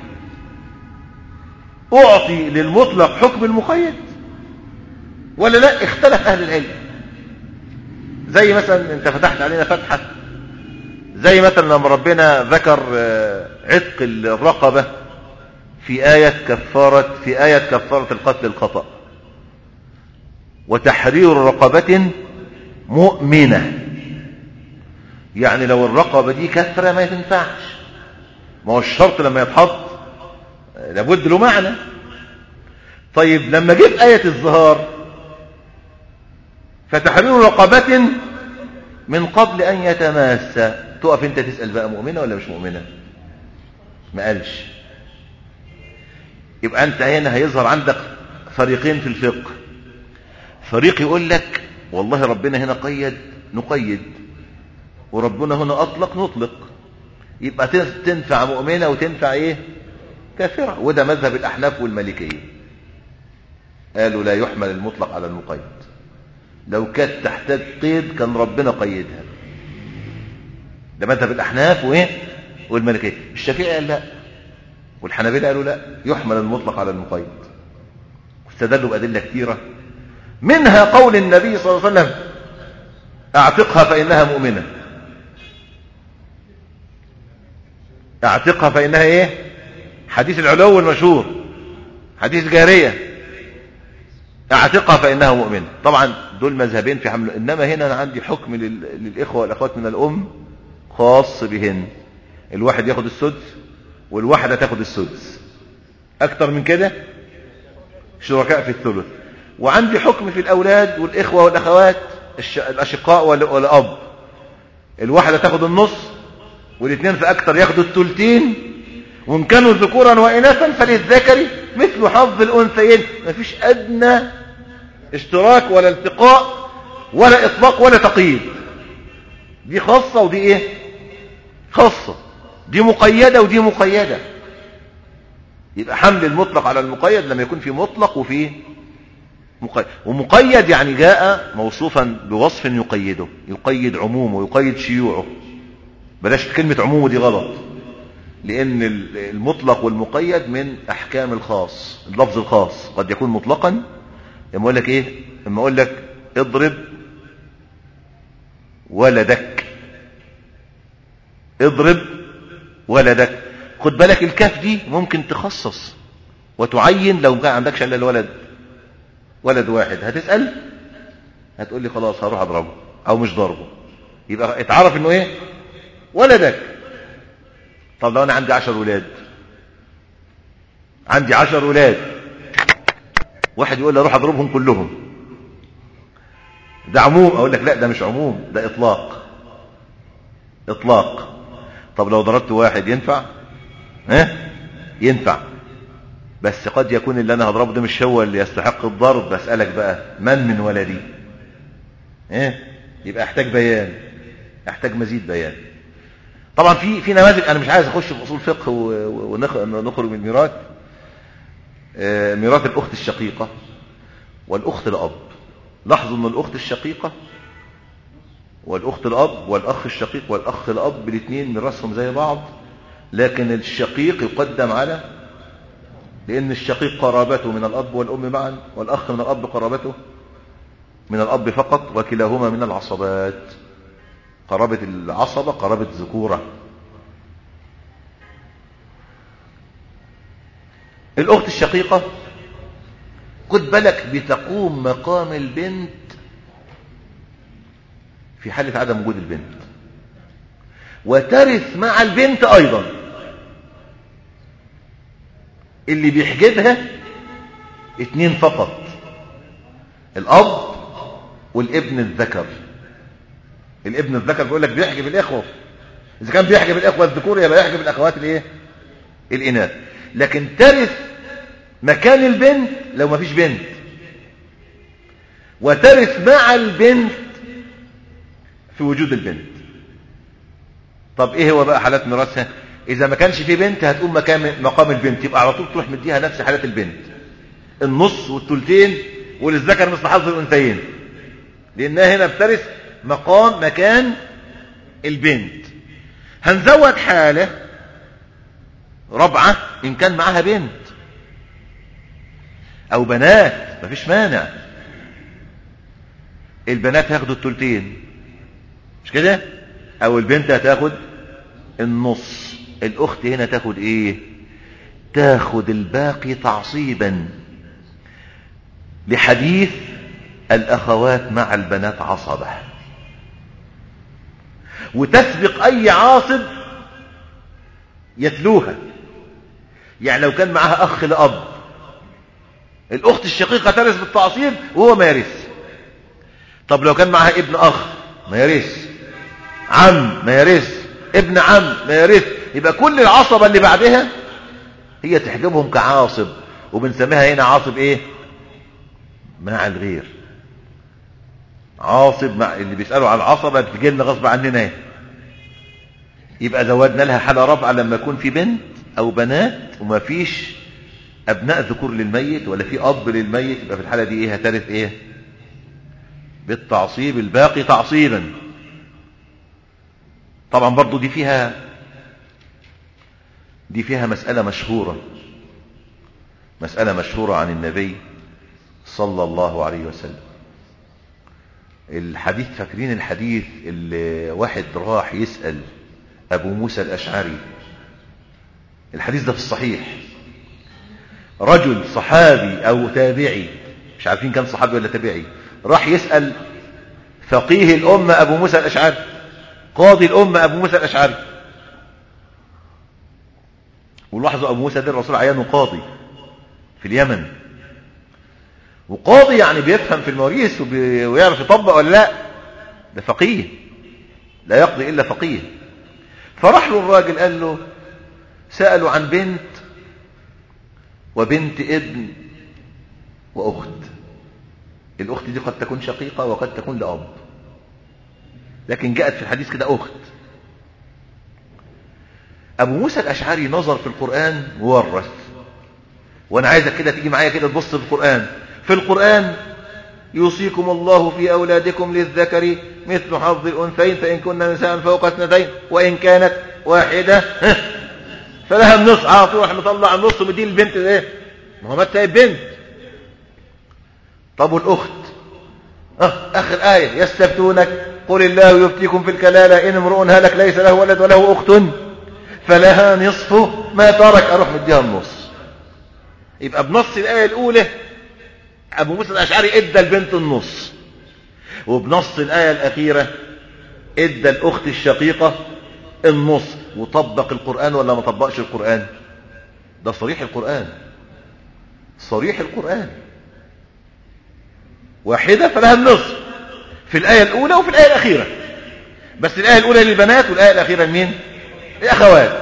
اعطي للمطلق حكم المقيد ولا لا اختلف اهل العلم زي مثلا انت فتحت علينا فتحة زي مثلا لما ربنا ذكر عتق الرقبة في آية كفارة في آية كفارة القتل الخطأ وتحرير رقبة مؤمنة يعني لو الرقبة دي كثرة ما تنفعش ما هو الشرط لما يتحط لابد له معنى طيب لما جيت آية الظهار فتحرير رقبة من قبل أن يتماسى تقف انت تسأل بقى مؤمنة ولا مش مؤمنة ما قالش يبقى انت هنا هيظهر عندك فريقين في الفقه فريق يقول لك والله ربنا هنا قيد نقيد وربنا هنا أطلق نطلق يبقى تنفع مؤمنة وتنفع ايه كافرة وده مذهب الأحناف والمالكية قالوا لا يحمل المطلق على المقيد لو كانت تحتاج قيد كان ربنا قيدها ده مذهب الأحناف وايه والمالكية الشافعي قال لا والحنابلة قالوا لا يحمل المطلق على المقيد واستدلوا بأدلة كثيرة منها قول النبي صلى الله عليه وسلم اعتقها فإنها مؤمنة اعتقها فإنها ايه حديث العلو المشهور حديث جارية اعتقها فإنها مؤمنة طبعا دول مذهبين في حمل إنما هنا أنا عندي حكم للإخوة والأخوات من الأم خاص بهن الواحد ياخد السدس والواحدة تاخد السدس أكتر من كده شركاء في الثلث وعندي حكم في الأولاد والإخوة والأخوات الأشقاء والأب الواحدة تاخد النص والاثنين في أكتر ياخدوا الثلثين وإن كانوا ذكورا وإناثا فللذكر مثل حظ الأنثيين مفيش أدنى اشتراك ولا التقاء ولا إطلاق ولا تقييد دي خاصة ودي إيه خاصة دي مقيدة ودي مقيدة يبقى حمل المطلق على المقيد لما يكون في مطلق وفي مقيد ومقيد يعني جاء موصوفا بوصف يقيده يقيد عمومه ويقيد شيوعه بلاش كلمة عمومه دي غلط لأن المطلق والمقيد من أحكام الخاص اللفظ الخاص قد يكون مطلقا لما أقول لك إيه لما أقول لك اضرب ولدك اضرب ولدك خد بالك الكاف دي ممكن تخصص وتعين لو كان عندكش الا الولد ولد واحد هتسأل هتقول لي خلاص هروح اضربه او مش ضربه يبقى اتعرف انه ايه ولدك طب لو انا عندي عشر ولاد عندي عشر ولاد واحد يقول لي اروح اضربهم كلهم ده عموم اقول لك لا ده مش عموم ده اطلاق اطلاق طب لو ضربت واحد ينفع ها ينفع بس قد يكون اللي انا هضربه ده مش هو اللي يستحق الضرب بسألك بقى من من ولدي ايه يبقى احتاج بيان احتاج مزيد بيان طبعا في في نماذج انا مش عايز اخش في اصول فقه ونخرج من الميراث آه ميراث الاخت الشقيقه والاخت الاب لاحظوا ان الاخت الشقيقه والاخت الاب والاخ الشقيق والاخ الاب الاثنين ميراثهم زي بعض لكن الشقيق يقدم على لأن الشقيق قرابته من الأب والأم معا والأخ من الأب قرابته من الأب فقط وكلاهما من العصبات قرابة العصبة قرابة ذكورة الأخت الشقيقة خد بالك بتقوم مقام البنت في حالة عدم وجود البنت وترث مع البنت أيضا اللي بيحجبها اتنين فقط الأب والابن الذكر الابن الذكر بيقول لك بيحجب الإخوة إذا كان بيحجب الإخوة الذكور يبقى يحجب الأخوات الإيه؟ الإناث لكن ترث مكان البنت لو ما فيش بنت وترث مع البنت في وجود البنت طب ايه هو بقى حالات ميراثها اذا ما كانش في بنت هتقوم مكان مقام البنت يبقى على طول تروح مديها نفس حالات البنت النص والثلثين وللذكر مثل حظ الانثيين لانها هنا بترث مقام مكان البنت هنزود حاله رابعه ان كان معاها بنت او بنات مفيش مانع البنات هياخدوا الثلثين مش كده او البنت هتاخد النص الاخت هنا تاخد ايه تاخد الباقي تعصيبا لحديث الاخوات مع البنات عصبة وتسبق اي عاصب يتلوها يعني لو كان معاها اخ لاب الاخت الشقيقة ترث بالتعصيب وهو ما يرث طب لو كان معاها ابن اخ ما يرث عم ما يرث ابن عم ما يرث يبقى كل العصبة اللي بعدها هي تحجبهم كعاصب وبنسميها هنا عاصب ايه مع الغير عاصب مع اللي بيسألوا على العصبة بتجي لنا غصب عننا ايه يبقى زودنا لها حالة رابعة لما يكون في بنت او بنات وما فيش ابناء ذكور للميت ولا في اب للميت يبقى في الحالة دي ايه هترث ايه بالتعصيب الباقي تعصيبا طبعا برضو دي فيها دي فيها مسألة مشهورة مسألة مشهورة عن النبي صلى الله عليه وسلم الحديث فاكرين الحديث اللي واحد راح يسأل أبو موسى الأشعري الحديث ده في الصحيح رجل صحابي أو تابعي مش عارفين كان صحابي ولا تابعي راح يسأل فقيه الأمة أبو موسى الأشعري قاضي الأمة أبو موسى الأشعري ولاحظوا أبو موسى ده الرسول عيانه قاضي في اليمن وقاضي يعني بيفهم في المواريث وبي... ويعرف يطبق ولا لا ده فقيه لا يقضي إلا فقيه فراح له الراجل قال له سألوا عن بنت وبنت ابن وأخت الأخت دي قد تكون شقيقة وقد تكون لأب لكن جاءت في الحديث كده أخت أبو موسى الأشعري نظر في القرآن وورث وأنا عايزك كده تيجي معايا كده تبص في القرآن في القرآن يوصيكم الله في أولادكم للذكر مثل حظ الأنثيين فإن كن نساء فوق اثنتين وإن كانت واحدة فلها النص على طول احنا نطلع النص ومدين البنت ايه ما هو مات بنت طب والأخت اه آخر آية يستفتونك قل الله يفتيكم في الكلالة إن امرؤ هلك ليس له ولد وله أخت فلها نصف ما ترك أروح مديها النص يبقى بنص الآية الأولى أبو موسى الأشعري إدى البنت النص وبنص الآية الأخيرة إدى الأخت الشقيقة النص وطبق القرآن ولا ما طبقش القرآن ده صريح القرآن صريح القرآن واحدة فلها النصف في الآية الأولى وفي الآية الأخيرة بس الآية الأولى للبنات والآية الأخيرة لمين الأخوات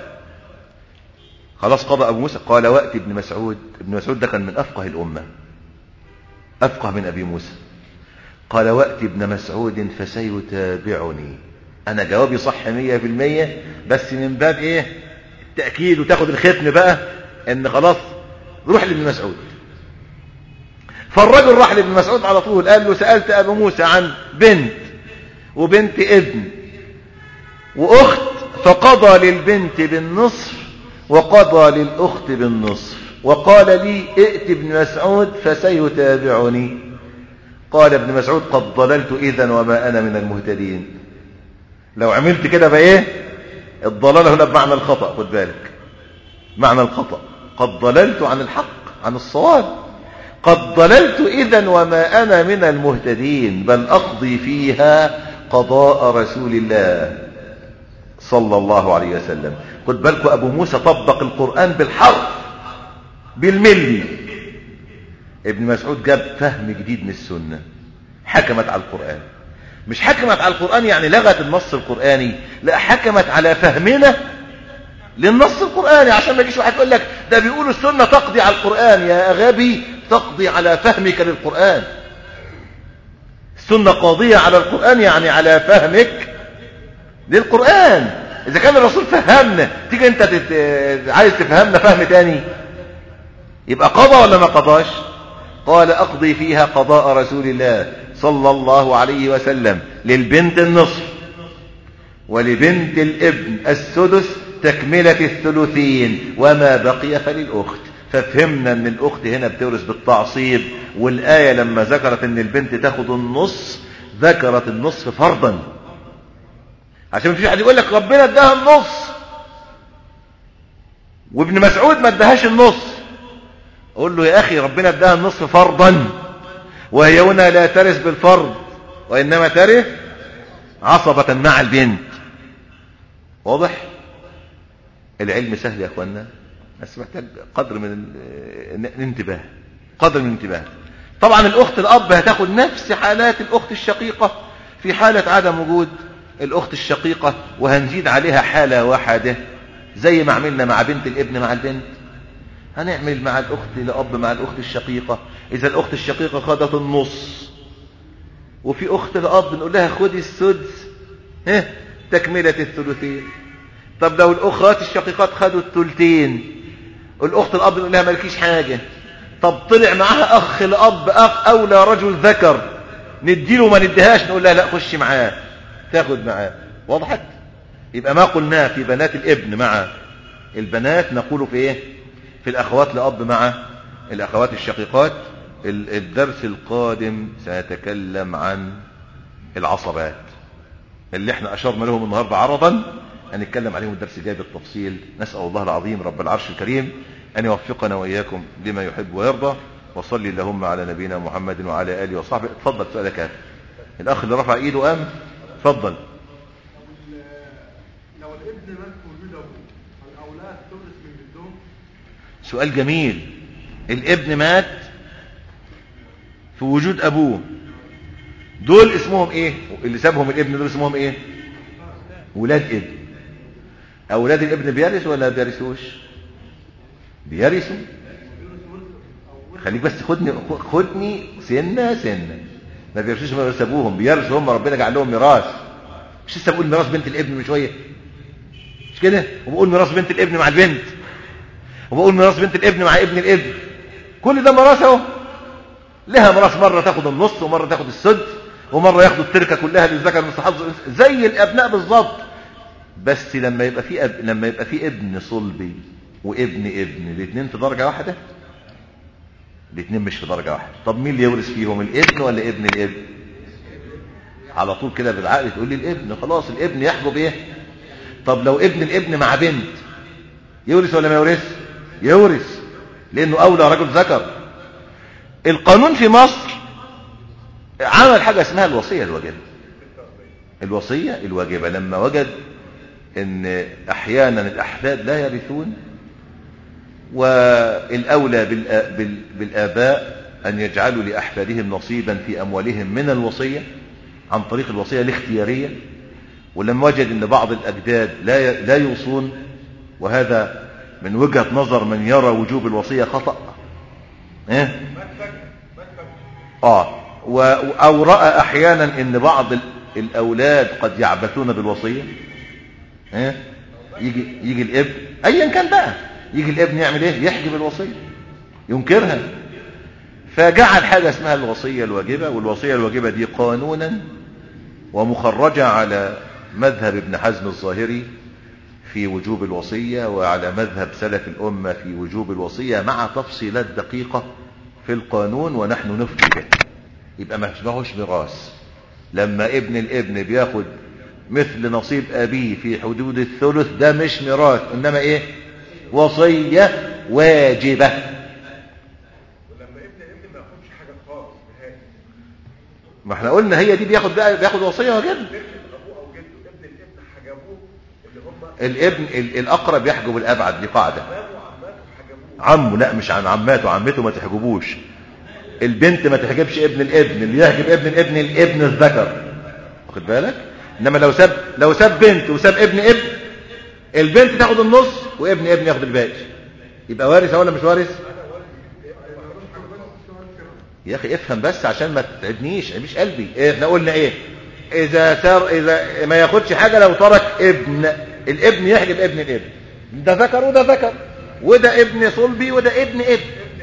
خلاص قضى أبو موسى قال وقت ابن مسعود ابن مسعود ده كان من أفقه الأمة أفقه من أبي موسى قال وقت ابن مسعود فسيتابعني أنا جوابي صح مية في المية بس من باب إيه التأكيد وتاخد الختم بقى إن خلاص روح لابن مسعود فالرجل راح لابن مسعود على طول قال له سألت أبو موسى عن بنت وبنت ابن وأخت فقضى للبنت بالنصف وقضى للأخت بالنصف وقال لي ائت ابن مسعود فسيتابعني قال ابن مسعود قد ضللت إذا وما أنا من المهتدين لو عملت كده بايه الضلال هنا بمعنى الخطأ خد بالك معنى الخطأ قد ضللت عن الحق عن الصواب قد ضللت إذا وما أنا من المهتدين بل أقضي فيها قضاء رسول الله صلى الله عليه وسلم خد بالكم أبو موسى طبق القرآن بالحرف بالملي ابن مسعود جاب فهم جديد من السنة حكمت على القرآن مش حكمت على القرآن يعني لغت النص القرآني لا حكمت على فهمنا للنص القرآني عشان ما يجيش واحد يقول لك ده بيقولوا السنة تقضي على القرآن يا غبي تقضي على فهمك للقرآن السنة قاضية على القرآن يعني على فهمك للقرآن إذا كان الرسول فهمنا تيجي أنت تت... عايز تفهمنا فهم تاني يبقى قضى ولا ما قضاش قال أقضي فيها قضاء رسول الله صلى الله عليه وسلم للبنت النصف ولبنت الابن السدس تكملة الثلثين وما بقي فللأخت ففهمنا ان الاخت هنا بتورث بالتعصيب والآية لما ذكرت ان البنت تاخد النص ذكرت النصف فرضا عشان ما فيش حد يقول لك ربنا اداها النص وابن مسعود ما اداهاش النص اقول له يا اخي ربنا اداها النصف فرضا وهي هنا لا ترث بالفرض وانما ترث عصبة مع البنت واضح العلم سهل يا اخوانا بس محتاج قدر من الانتباه قدر من الانتباه طبعا الاخت الاب هتاخد نفس حالات الاخت الشقيقة في حالة عدم وجود الاخت الشقيقة وهنزيد عليها حالة واحدة زي ما عملنا مع بنت الابن مع البنت هنعمل مع الاخت لاب مع الاخت الشقيقة اذا الاخت الشقيقة خدت النص وفي اخت لاب نقول لها خدي السدس ها تكملة الثلثين طب لو الاخوات الشقيقات خدوا الثلثين الاخت الاب نقول لها مالكيش حاجة طب طلع معاها اخ لاب اخ اولى رجل ذكر نديله ما نديهاش نقول لها لا خش معاه تاخد معاه وضحت يبقى ما قلناه في بنات الابن مع البنات نقول في ايه في الاخوات لاب مع الاخوات الشقيقات الدرس القادم سنتكلم عن العصبات اللي احنا اشرنا لهم النهاردة عرضا هنتكلم عليهم الدرس الجاي بالتفصيل نسأل الله العظيم رب العرش الكريم أن يوفقنا وإياكم لما يحب ويرضى وصلي اللهم على نبينا محمد وعلى آله وصحبه اتفضل سؤالك هذا الأخ اللي رفع إيده قام اتفضل لو الابن مات في وجود ابوه الاولاد تورث من جدهم سؤال جميل الابن مات في وجود أبوه دول اسمهم ايه اللي سابهم الابن دول اسمهم ايه ولاد ابن اولاد الابن بيرثوا ولا بيرثوش بيرثوا خليك بس خدني خدني سنه سنه ما بيرثوش ما سابوهم بيرثوا هم ربنا جعل لهم ميراث مش لسه بقول ميراث بنت الابن من شويه مش كده وبقول ميراث بنت الابن مع البنت وبقول ميراث بنت الابن مع ابن الابن كل ده ميراث اهو لها ميراث مره تاخد النص ومره تاخد السدس ومره ياخدوا التركه كلها للذكر مثل حظ زي الابناء بالظبط بس لما يبقى في أب... لما يبقى في ابن صلبي وابن ابن الاثنين في درجه واحده الاثنين مش في درجه واحده طب مين اللي يورث فيهم الابن ولا ابن الابن على طول كده بالعقل تقول لي الابن خلاص الابن يحجب ايه طب لو ابن الابن مع بنت يورث ولا ما يورث يورث لانه اولى رجل ذكر القانون في مصر عمل حاجه اسمها الوصيه الواجبه الوصيه الواجبه لما وجد ان احيانا الاحفاد لا يرثون والاولى بالاباء ان يجعلوا لاحفادهم نصيبا في اموالهم من الوصيه عن طريق الوصيه الاختياريه ولما وجد ان بعض الاجداد لا لا يوصون وهذا من وجهه نظر من يرى وجوب الوصيه خطا ايه اه و... او راى احيانا ان بعض الاولاد قد يعبثون بالوصيه ها يجي يجي الابن ايا كان بقى يجي الابن يعمل ايه يحجب الوصيه ينكرها فجعل حاجه اسمها الوصيه الواجبه والوصيه الواجبه دي قانونا ومخرجه على مذهب ابن حزم الظاهري في وجوب الوصية وعلى مذهب سلف الأمة في وجوب الوصية مع تفصيلات دقيقة في القانون ونحن نفتي به يبقى ما تشبهوش ميراث لما ابن الابن بياخد مثل نصيب أبيه في حدود الثلث ده مش ميراث إنما إيه وصية واجبة ولما ابن ابن ما ياخدش حاجه خالص نهائي ما احنا قلنا هي دي بياخد بقى بياخد وصية واجبة ابن ابوه او جده ابن الابن حجبوه اللي هم الابن ال- الأقرب يحجب الأبعد دي قاعدة عمامه وعماته حجبوه عمه لا مش عن عماته عمته ما تحجبوش البنت ما تحجبش ابن الابن اللي يحجب ابن الابن الابن الذكر واخد بالك انما لو ساب لو ساب بنت وساب ابن ابن البنت تاخد النص وابن ابن ياخد الباقي يبقى وارث ولا مش وارث يا اخي افهم بس عشان ما تتعبنيش مش قلبي إيه احنا قلنا ايه اذا سار اذا ما ياخدش حاجه لو ترك ابن الابن يحجب ابن الابن ده ذكر وده ذكر وده ابن صلبي وده ابن ابن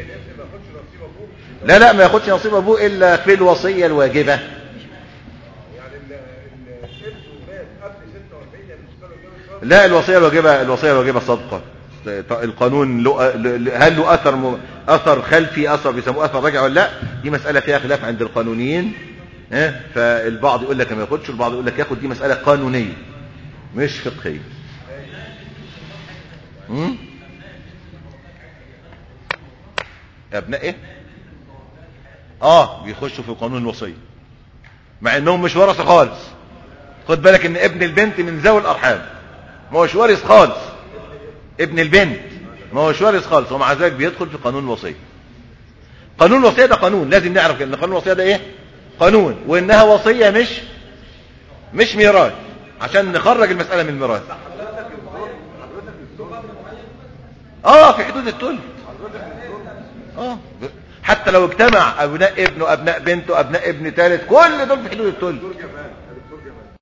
لا لا ما ياخدش نصيب ابوه الا في الوصيه الواجبه يعني ال- ال- ابنه مات قبل 46 يعني مش له جوز لا الوصيه الواجبه الوصيه الواجبه صدقه القانون له هل له اثر م... اثر خلفي اثر بيسموه اثر راجع ولا لا دي مساله فيها خلاف عند القانونيين ها فالبعض يقول لك ما ياخدش والبعض يقول لك ياخد دي مساله قانونيه مش فقهيه امم ابناء ايه اه بيخشوا في قانون الوصيه مع انهم مش ورثه خالص خد بالك ان ابن البنت من ذوي الارحام ما هوش وارث خالص ابن البنت ما هوش وارث خالص ومع ذلك بيدخل في قانون الوصيه قانون الوصيه ده قانون لازم نعرف ان قانون الوصيه ده ايه قانون وانها وصيه مش مش ميراث عشان نخرج المساله من الميراث اه في حدود الثلث اه حتى لو اجتمع ابناء ابن وابناء بنت وابناء ابن ثالث كل دول في حدود الثلث